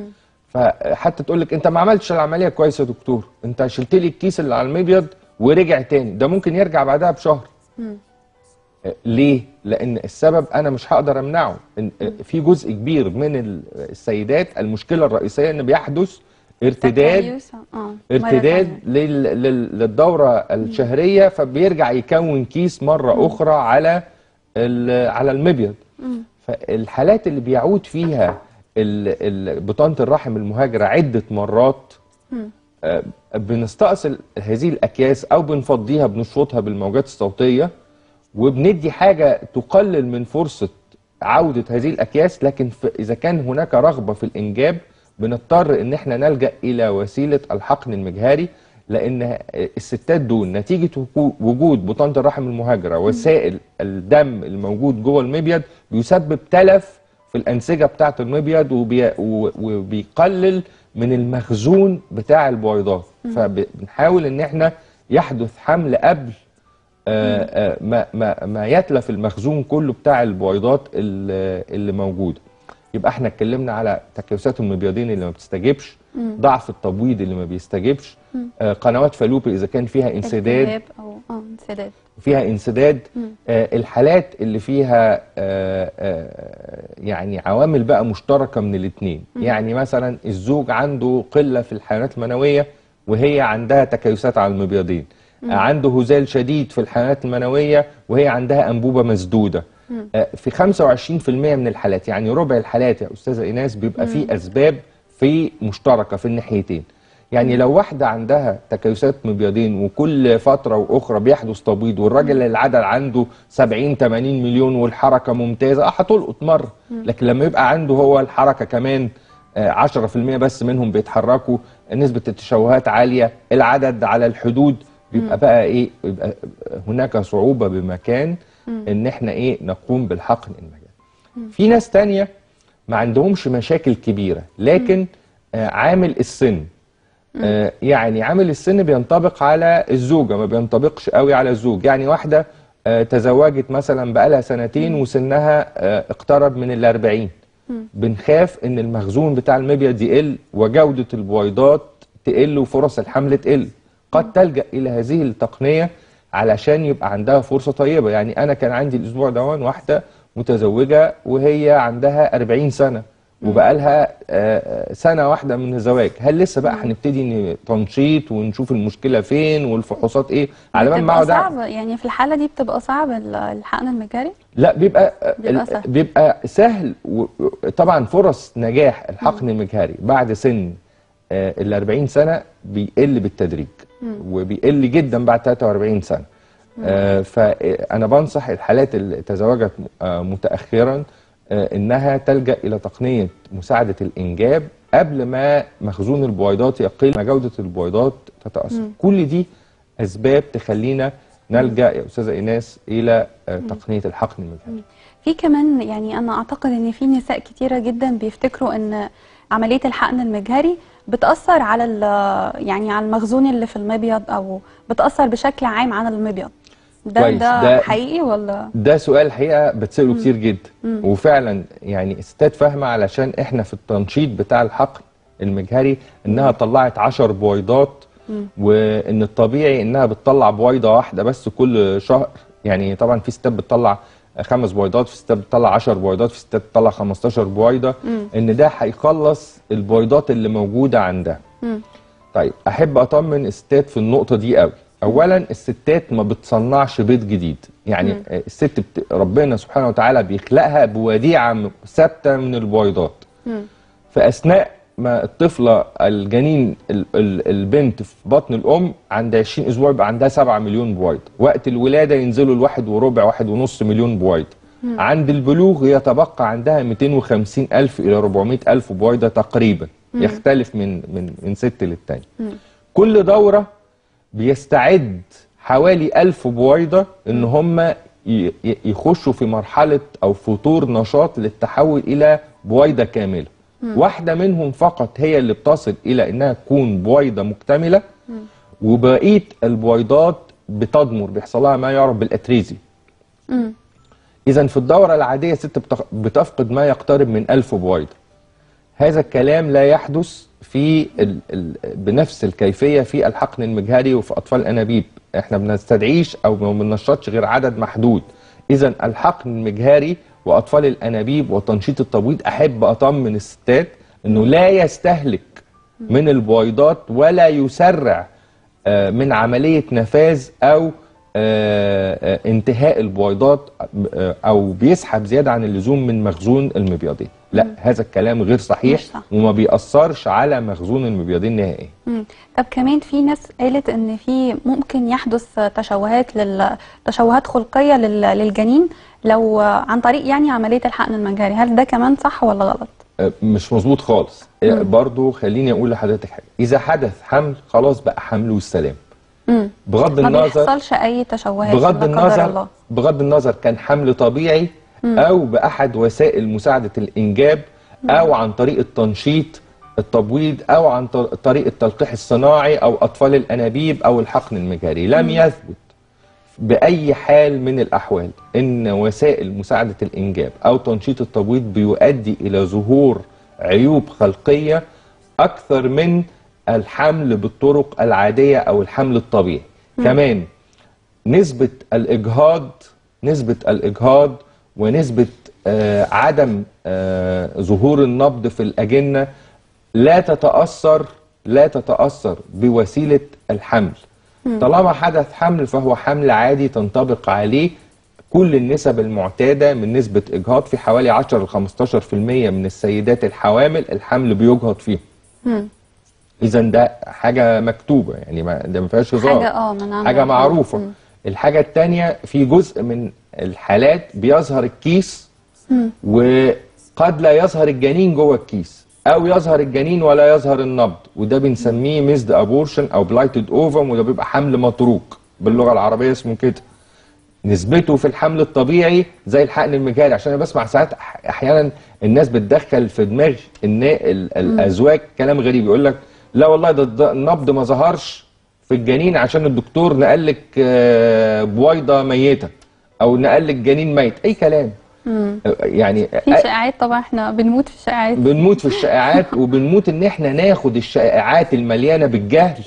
فحتى تقول لك انت ما عملتش العمليه كويس يا دكتور انت شلت لي الكيس اللي على المبيض ورجع تاني ده ممكن يرجع بعدها بشهر آه، ليه لان السبب انا مش هقدر امنعه إن- آه، في جزء كبير من ال- السيدات المشكله الرئيسيه ان بيحدث ارتداد تكيس، اه مرة ارتداد تانية. لل... لل... للدوره الشهريه فبيرجع يكون كيس مره اخرى على ال... على المبيض فالحالات اللي بيعود فيها ال... ال... بطانه الرحم المهاجره عده مرات آه، بنستأصل هذه الاكياس او بنفضيها بنشفطها بالموجات الصوتيه وبندي حاجه تقلل من فرصه عوده هذه الاكياس لكن في اذا كان هناك رغبه في الانجاب بنضطر ان احنا نلجا الى وسيله الحقن المجهري لان الستات دول نتيجه وجو- وجود بطانه الرحم المهاجره وسائل الدم الموجود جوه المبيض بيسبب تلف في الانسجه بتاعه المبيض وبي و- وبيقلل من المخزون بتاع البويضات فبنحاول ان احنا يحدث حمل قبل آه، آه، ما ما ما يتلف المخزون كله بتاع البويضات اللي اللي موجوده يبقى احنا اتكلمنا على تكيسات المبيضين اللي ما بتستجيبش ضعف التبويض اللي ما بيستجيبش آه، قنوات فالوب اذا كان فيها انسداد التهاب او اه انسداد فيها انسداد آه الحالات اللي فيها آه آه يعني عوامل بقى مشتركه من الاثنين يعني مثلا الزوج عنده قله في الحيوانات المنويه وهي عندها تكيسات على المبيضين آه عنده هزال شديد في الحيوانات المنويه وهي عندها انبوبه مسدوده آه في 25% من الحالات يعني ربع الحالات يا استاذه ايناس بيبقى في اسباب في مشتركه في الناحيتين يعني لو واحدة عندها تكيسات مبيضين وكل فترة وأخرى بيحدث تبويض والراجل العدد عنده 70 80 مليون والحركة ممتازة اه هتلقط مرة لكن لما يبقى عنده هو الحركة كمان آه، 10% بس منهم بيتحركوا نسبة التشوهات عالية العدد على الحدود بيبقى بقى ايه بيبقى هناك صعوبة بمكان ان احنا ايه نقوم بالحقن المجاني في ناس تانية ما عندهمش مشاكل كبيرة لكن آه، عامل السن آه، يعني عامل السن بينطبق على الزوجة ما بينطبقش قوي على الزوج يعني واحدة آه، تزوجت مثلا بقالها سنتين وسنها آه، اقترب من الأربعين بنخاف ان المخزون بتاع المبيض يقل وجودة البويضات تقل وفرص الحمل تقل قد تلجأ إلى هذه التقنية علشان يبقى عندها فرصة طيبة يعني أنا كان عندي الأسبوع ده واحدة متزوجة وهي عندها 40 سنة وبقالها آه، سنة واحدة من الزواج هل لسه بقى هنبتدي ن- تنشيط ونشوف المشكلة فين والفحوصات ايه على بال ما بتبقى اقعد أعمل- صعب يعني في الحالة دي بتبقى صعب ال- الحقن المجاري لا بيبقى بيبقى ال- سهل. بيبقى سهل و- طبعا فرص نجاح الحقن المجهري بعد سن آه، ال 40 سنه بيقل بالتدريج وبيقل جدا بعد 43 سنه آه، فانا بنصح الحالات اللي تزوجت آه، متاخرا آه، انها تلجا الى تقنيه مساعده الانجاب قبل ما مخزون البويضات يقل ما جوده البويضات تتاثر كل دي اسباب تخلينا نلجا يا استاذه ايناس الى آه، تقنيه الحقن المجهري في كمان يعني انا اعتقد ان في نساء كتيره جدا بيفتكروا ان عمليه الحقن المجهري بتاثر على ال- يعني على المخزون اللي في المبيض او بتاثر بشكل عام على المبيض ده كويس. ده, ده- حقيقي ولا ده سؤال الحقيقه بتساله كتير جدا وفعلا يعني الستات فاهمه علشان احنا في التنشيط بتاع الحقن المجهري انها طلعت 10 بويضات وان الطبيعي انها بتطلع بويضه واحده بس كل شهر يعني طبعا في ستات بتطلع خمس بويضات في ستات بتطلع 10 بويضات في ستات بتطلع 15 بويضه ان ده هيخلص البويضات اللي موجوده عندها طيب احب اطمن الستات في النقطه دي قوي اولا الستات ما بتصنعش بيض جديد يعني آه، الست بت... ربنا سبحانه وتعالى بيخلقها بوديعه م- ثابته من البويضات فاثناء ما الطفله الجنين ال... ال... البنت في بطن الام عند 20 اسبوع يبقى عندها 7 مليون بويضه وقت الولاده ينزلوا الواحد وربع واحد ونص مليون بويضه عند البلوغ يتبقى عندها 250 الف الى 400 الف بويضه تقريبا يختلف من من من ست للتاني كل دوره بيستعد حوالي ألف بويضة إن هم ي- ي- يخشوا في مرحلة أو فتور نشاط للتحول إلى بويضة كاملة واحدة منهم فقط هي اللي بتصل إلى إنها تكون بويضة مكتملة وبقية البويضات بتضمر بيحصل لها ما يعرف بالأتريزي إذا في الدورة العادية ست بتخ- بتفقد ما يقترب من ألف بويضة هذا الكلام لا يحدث في ال ال بنفس الكيفية في الحقن المجهري وفي أطفال الأنابيب احنا بنستدعيش أو ما بننشطش غير عدد محدود إذا الحقن المجهري وأطفال الأنابيب وتنشيط التبويض أحب أطمن الستات أنه لا يستهلك من البويضات ولا يسرع آه، من عملية نفاذ أو آه، آه، انتهاء البويضات آه، أو بيسحب زيادة عن اللزوم من مخزون المبيضين لا هذا الكلام غير صحيح مش صح. وما بيأثرش على مخزون المبيضين نهائيا مم. طب كمان في ناس قالت ان في ممكن يحدث تشوهات لل تشوهات خلقيه لل... للجنين لو عن طريق يعني عمليه الحقن المجهري هل ده كمان صح ولا غلط آه، مش مظبوط خالص آه، برضو خليني أقول لحضرتك حاجة إذا حدث حمل خلاص بقى حمل والسلام مم. بغض ما النظر بيحصلش اي تشوهات بغض لا قدر النظر الله بغض النظر كان حمل طبيعي او باحد وسائل مساعده الانجاب او عن طريق التنشيط التبويض او عن ط- طريق التلقيح الصناعي او اطفال الانابيب او الحقن المجهري لم يثبت باي حال من الاحوال ان وسائل مساعده الانجاب او تنشيط التبويض بيؤدي الى ظهور عيوب خلقيه اكثر من الحمل بالطرق العاديه او الحمل الطبيعي كمان نسبة الإجهاض نسبة الإجهاض ونسبة آه عدم آه ظهور النبض في الأجنة لا تتأثر لا تتأثر بوسيلة الحمل طالما حدث حمل فهو حمل عادي تنطبق عليه كل النسب المعتادة من نسبة إجهاض في حوالي 10 ل 15% من السيدات الحوامل الحمل بيجهض فيهم إذا ده حاجة مكتوبة يعني ما ده ما فيهاش هزار حاجه اه ما نعمل حاجة معروفة الحاجة التانية في جزء من الحالات بيظهر الكيس وقد لا يظهر الجنين جوه الكيس او يظهر الجنين ولا يظهر النبض وده بنسميه ميزد ابورشن او بلايتد اوفم وده بيبقى حمل متروك باللغه العربيه اسمه كده نسبته في الحمل الطبيعي زي الحقن المجهري عشان انا بسمع ساعات أح- احيانا الناس بتدخل في دماغ النا- ال- الازواج كلام غريب يقول لك لا والله ده ده النبض ما ظهرش في الجنين عشان الدكتور نقل لك آه، بويضه ميته او نقل لك جنين ميت اي كلام يعني في شائعات طبعا احنا بنموت في الشائعات بنموت في الشائعات وبنموت ان احنا ناخد الشائعات المليانه بالجهل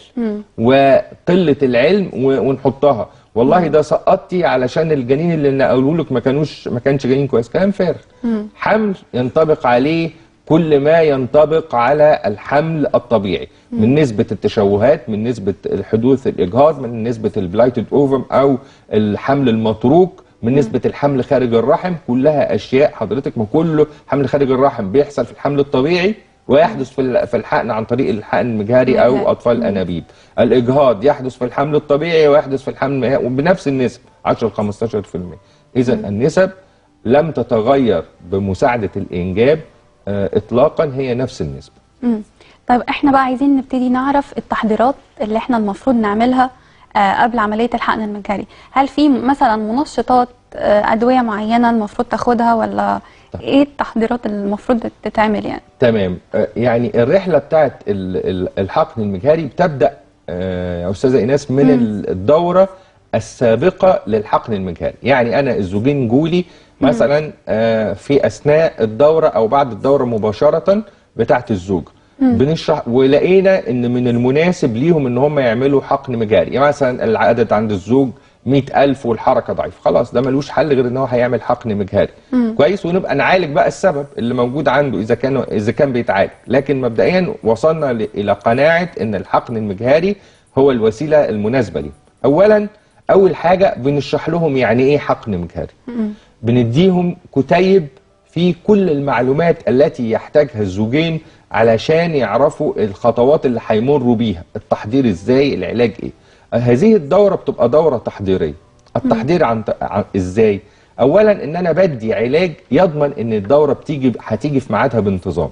وقله العلم و- ونحطها والله ده سقطتي علشان الجنين اللي نقلوا لك ما كانوش ما كانش جنين كويس كلام فارغ حمل ينطبق عليه كل ما ينطبق على الحمل الطبيعي من نسبة التشوهات من نسبة حدوث الإجهاض من نسبة البلايتد أوفم أو الحمل المتروك من نسبة الحمل خارج الرحم كلها أشياء حضرتك ما كله حمل خارج الرحم بيحصل في الحمل الطبيعي ويحدث في ال- في الحقن عن طريق الحقن المجهري أو المجهري. أطفال الأنابيب الإجهاض يحدث في الحمل الطبيعي ويحدث في الحمل المجهري وبنفس النسب 10 15% إذا النسب لم تتغير بمساعدة الإنجاب آه، إطلاقا هي نفس النسبة مم. طيب احنا بقى عايزين نبتدي نعرف التحضيرات اللي احنا المفروض نعملها آه، قبل عملية الحقن المجهري هل في مثلا منشطات آه، أدوية معينة المفروض تاخدها ولا ايه التحضيرات اللي المفروض تتعمل يعني تمام آه، يعني الرحلة بتاعت ال- ال- الحقن المجهري بتبدأ آه، يا أستاذة إيناس من ال- الدورة السابقة للحقن المجهري يعني أنا الزوجين جولي مثلا آه، في أثناء الدورة أو بعد الدورة مباشرة بتاعت الزوج بنشرح ولقينا ان من المناسب ليهم ان هم يعملوا حقن مجاري يعني مثلا العدد عند الزوج مئة ألف والحركة ضعيفة خلاص ده ملوش حل غير ان هو هيعمل حقن مجهري كويس ونبقى نعالج بقى السبب اللي موجود عنده اذا كان اذا كان بيتعالج لكن مبدئيا وصلنا ل- الى قناعة ان الحقن المجهري هو الوسيلة المناسبة ليه اولا اول حاجة بنشرح لهم يعني ايه حقن مجهري بنديهم كتيب فيه كل المعلومات التي يحتاجها الزوجين علشان يعرفوا الخطوات اللي هيمروا بيها التحضير ازاي العلاج ايه هذه الدورة بتبقى دورة تحضيرية التحضير عن, عن ازاي اولا ان انا بدي علاج يضمن ان الدورة بتيجي هتيجي في ميعادها بانتظام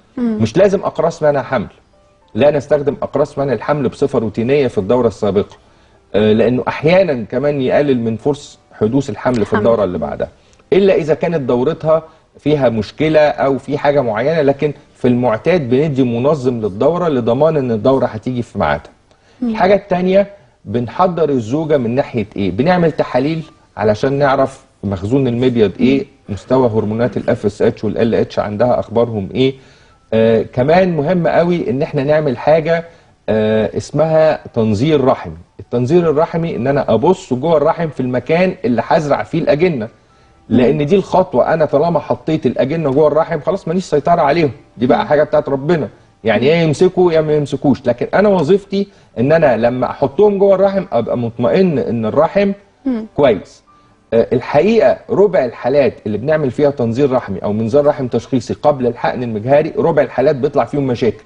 مش لازم اقراص منع حمل لا نستخدم اقراص منع الحمل بصفه روتينيه في الدوره السابقه آه، لانه احيانا كمان يقلل من فرص حدوث الحمل في حمل. الدوره اللي بعدها الا اذا كانت دورتها فيها مشكله او في حاجه معينه لكن في المعتاد بندي منظم للدوره لضمان ان الدوره هتيجي في ميعادها الحاجه الثانيه بنحضر الزوجه من ناحيه ايه بنعمل تحاليل علشان نعرف مخزون المبيض ايه مستوى هرمونات الاف اس اتش والال اتش عندها اخبارهم ايه آه كمان مهم قوي ان احنا نعمل حاجه آه اسمها تنظير رحمي التنظير الرحمي ان انا ابص جوه الرحم في المكان اللي هزرع فيه الاجنه لان دي الخطوه انا طالما حطيت الاجنه جوه الرحم خلاص ماليش سيطره عليهم دي بقى حاجه بتاعت ربنا يعني يا يمسكوا يا ما يمسكوش لكن انا وظيفتي ان انا لما احطهم جوه الرحم ابقى مطمئن ان الرحم كويس آه، الحقيقه ربع الحالات اللي بنعمل فيها تنظير رحمي او منظار رحم تشخيصي قبل الحقن المجهري ربع الحالات بيطلع فيهم مشاكل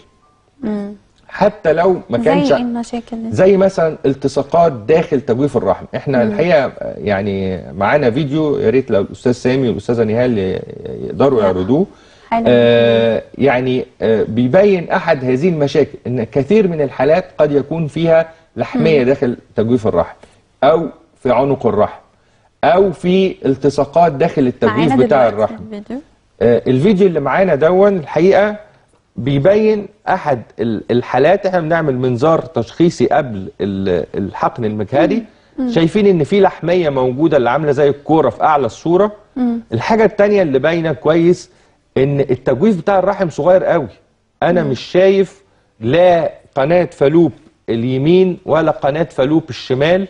حتى لو ما كانش زي ايه المشاكل دي؟ زي مثلا التصاقات داخل تجويف الرحم احنا الحقيقه يعني معانا فيديو يا ريت لو الاستاذ سامي والاستاذه نهال ي- يقدروا نعم. يعرضوه حلو. آه يعني آه بيبين احد هذه المشاكل ان كثير من الحالات قد يكون فيها لحميه داخل تجويف الرحم او في عنق الرحم او في التصاقات داخل التجويف معانا بتاع دلوقتي الرحم الفيديو. آه، الفيديو اللي معانا دون الحقيقه بيبين احد ال- الحالات احنا بنعمل منظار تشخيصي قبل ال- الحقن المجهري شايفين ان في لحميه موجوده اللي عامله زي الكوره في اعلى الصوره الحاجه التانية اللي باينه كويس ان التجويف بتاع الرحم صغير قوي انا مش شايف لا قناه فالوب اليمين ولا قناه فالوب الشمال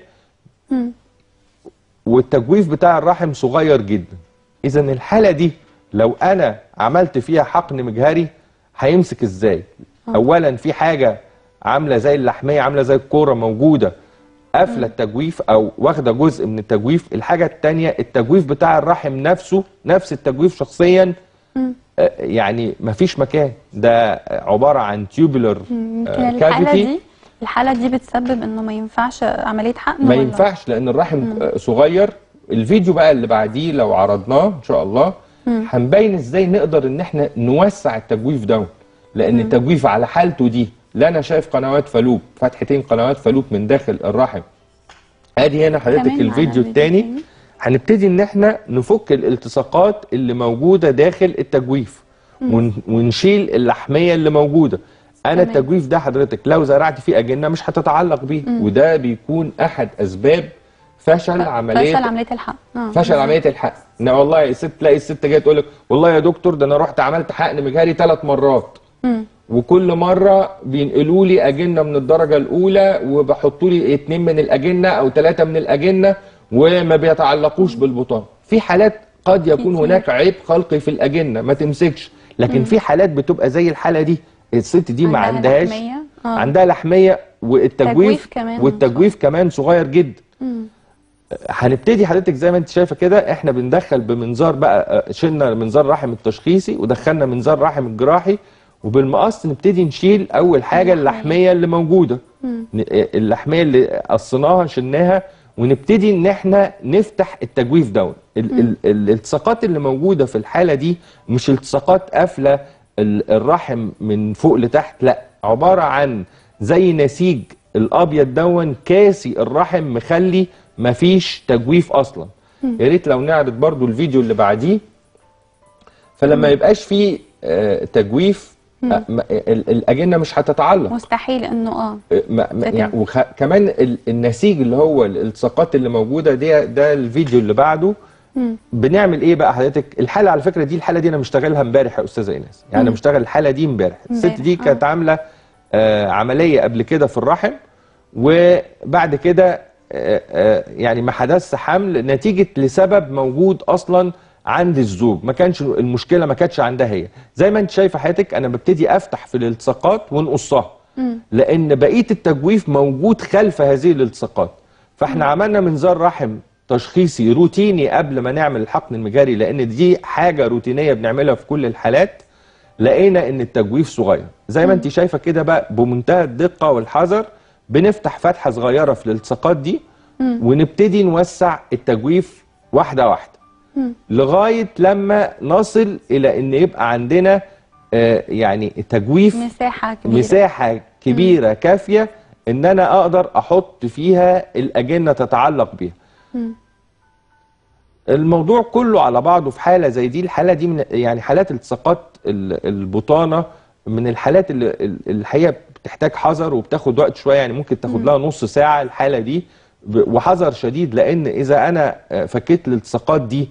والتجويف بتاع الرحم صغير جدا اذا الحاله دي لو انا عملت فيها حقن مجهري هيمسك ازاي اولا في حاجه عامله زي اللحميه عامله زي الكوره موجوده قافله التجويف او واخده جزء من التجويف الحاجه الثانيه التجويف بتاع الرحم نفسه نفس التجويف شخصيا آه، يعني مفيش مكان ده عباره عن تيوبولر يمكن الحالة دي الحالة دي بتسبب انه ما ينفعش عملية حقن ما ولا؟ ينفعش لان الرحم آه، صغير الفيديو بقى اللي بعديه لو عرضناه ان شاء الله هنبين ازاي نقدر ان احنا نوسع التجويف ده لان التجويف على حالته دي لا انا شايف قنوات فالوب فتحتين قنوات فالوب من داخل الرحم ادي هنا حضرتك كمان معانا الفيديو فيديو الثاني تاني. هنبتدي ان احنا نفك الالتصاقات اللي موجوده داخل التجويف ون ونشيل اللحميه اللي موجوده انا تمام. التجويف ده حضرتك لو زرعت فيه اجنه مش هتتعلق بيه وده بيكون احد اسباب فشل عمليه فشل عمليه الحقن آه. فشل عمليه الحقن ان والله الست تلاقي الست جايه تقول لك والله يا دكتور ده انا رحت عملت حقن مجهري ثلاث مرات وكل مره بينقلوا لي اجنه من الدرجه الاولى وبحطوا لي اتنين من الاجنه او ثلاثه من الاجنه وما بيتعلقوش بالبطانه في حالات قد يكون كتير. هناك عيب خلقي في الاجنه ما تمسكش لكن في حالات بتبقى زي الحاله دي الست دي ما عندها عندهاش لحمية. آه. عندها لحميه والتجويف تجويف كمان والتجويف كمان صغير جدا هنبتدي حضرتك زي ما انت شايفه كده احنا بندخل بمنظار بقى آه، شلنا منظار رحم التشخيصي ودخلنا منظار رحم الجراحي وبالمقص نبتدي نشيل اول حاجه اللحميه اللي موجوده ن- آه، اللحميه اللي قصيناها شلناها ونبتدي ان احنا نفتح التجويف دون ال- ال- الالتصاقات اللي موجوده في الحاله دي مش التصاقات قافله ال- الرحم من فوق لتحت لا عباره عن زي نسيج الابيض دون كاسي الرحم مخلي مفيش تجويف اصلا يا ريت لو نعرض برضو الفيديو اللي بعديه فلما يبقاش فيه آه، تجويف آه، ما- ال- الاجنه مش هتتعلق مستحيل انه اه ما ما تتم. يعني وكمان النسيج اللي هو الالتصاقات اللي موجوده دي ده الفيديو اللي بعده بنعمل ايه بقى حضرتك الحاله على فكره دي الحاله دي انا مشتغلها امبارح يا استاذه ايناس يعني انا مشتغل الحاله دي امبارح الست امبارح، دي آه. كانت عامله آه عمليه قبل كده في الرحم وبعد كده آه آه يعني ما حدث حمل نتيجه لسبب موجود اصلا عند الزوج ما كانش المشكله ما كانتش عندها هي زي ما انت شايفه حياتك انا ببتدي افتح في الالتصاقات ونقصها لان بقيه التجويف موجود خلف هذه الالتصاقات فاحنا عملنا منظار رحم تشخيصي روتيني قبل ما نعمل الحقن المجاري لان دي حاجه روتينيه بنعملها في كل الحالات لقينا ان التجويف صغير زي ما انت شايفه كده بقى بمنتهى الدقه والحذر بنفتح فتحه صغيره في الالتصاقات دي ونبتدي نوسع التجويف واحده واحده لغايه لما نصل الى ان يبقى عندنا آه، يعني تجويف مساحه كبيره مساحه كبيره كافيه ان انا اقدر احط فيها الاجنه تتعلق بيها الموضوع كله على بعضه في حاله زي دي الحاله دي من يعني حالات التصاقات ال- البطانه من الحالات اللي اللي الحقيقه بتحتاج حذر وبتاخد وقت شويه يعني ممكن تاخد لها نص ساعه الحاله دي ب- وحذر شديد لان اذا انا آه، فكيت الالتصاقات دي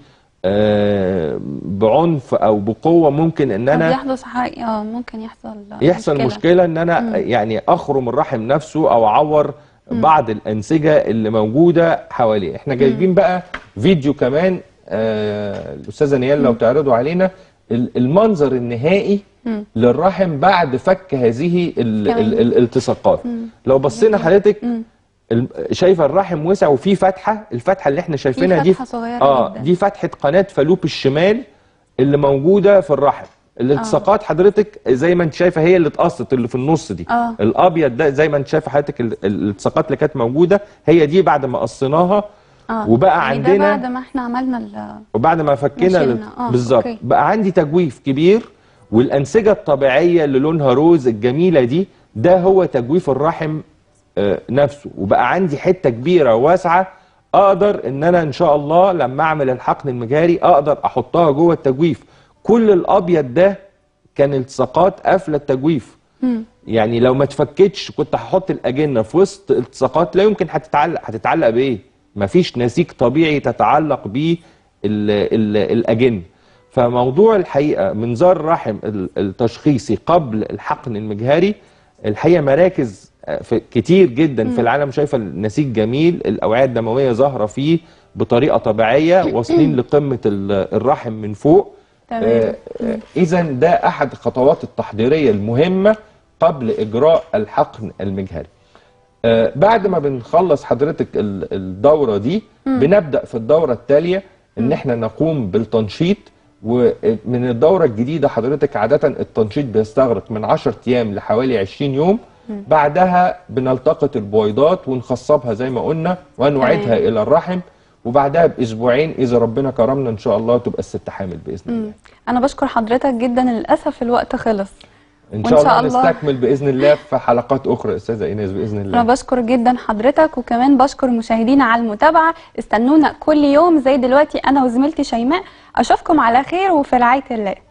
آه، بعنف او بقوه ممكن ان طب انا يحدث حق اه ممكن يحصل يحصل مشكلة, مشكلة ان انا يعني اخرم الرحم نفسه او اعور بعض الانسجة اللي موجودة حواليه احنا جايبين بقى فيديو كمان آه الاستاذة نيال لو تعرضوا علينا ال- المنظر النهائي للرحم بعد فك هذه ال- كمان. ال- الالتصاقات لو بصينا حضرتك الم- شايفه الرحم وسع وفي فتحه الفتحه اللي احنا شايفينها دي فتحة صغيرة اه جدا. دي فتحه قناه فالوب الشمال اللي موجوده في الرحم الالتصاقات حضرتك زي ما انت شايفه هي اللي اتقصت اللي في النص دي آه. الابيض ده زي ما انت شايفه حضرتك ال- الالتصاقات اللي كانت موجوده هي دي بعد ما قصيناها اه وبقى يعني ده عندنا بعد ما احنا عملنا ال- وبعد ما فكينا شلنا. لل- آه، بالظبط أوكي. بقى عندي تجويف كبير والانسجه الطبيعيه اللي لونها روز الجميله دي ده هو تجويف الرحم آه، نفسه وبقى عندي حته كبيره واسعه اقدر ان انا ان شاء الله لما اعمل الحقن المجهري اقدر احطها جوه التجويف كل الابيض ده كان التصاقات قافله التجويف يعني لو ما اتفكتش كنت هحط الاجنه في وسط التصاقات لا يمكن هتتعلق هتتعلق بايه مفيش نسيج طبيعي تتعلق بيه ال- ال- الاجنه فموضوع الحقيقه منظار الرحم ال- التشخيصي قبل الحقن المجهري الحقيقه مراكز آه، في كتير جدا في العالم شايفه النسيج جميل الاوعيه الدمويه ظاهره فيه بطريقه طبيعيه واصلين لقمه ال- الرحم من فوق تمام. اذا ده احد الخطوات التحضيريه المهمه قبل اجراء الحقن المجهري آه، بعد ما بنخلص حضرتك ال- الدوره دي بنبدا في الدوره التاليه ان احنا نقوم بالتنشيط ومن الدوره الجديده حضرتك عاده التنشيط بيستغرق من 10 ايام لحوالي 20 يوم بعدها بنلتقط البويضات ونخصبها زي ما قلنا ونعيدها تمام. الى الرحم وبعدها باسبوعين اذا ربنا كرمنا ان شاء الله تبقى الست حامل باذن الله انا بشكر حضرتك جدا للاسف الوقت خلص ان وإن شاء شاء الله الله. نستكمل باذن الله في حلقات اخرى استاذه ايناس باذن انا الله بشكر جدا حضرتك وكمان بشكر مشاهدينا على المتابعه استنونا كل يوم زي دلوقتي انا وزميلتي شيماء اشوفكم على خير وفي رعايه الله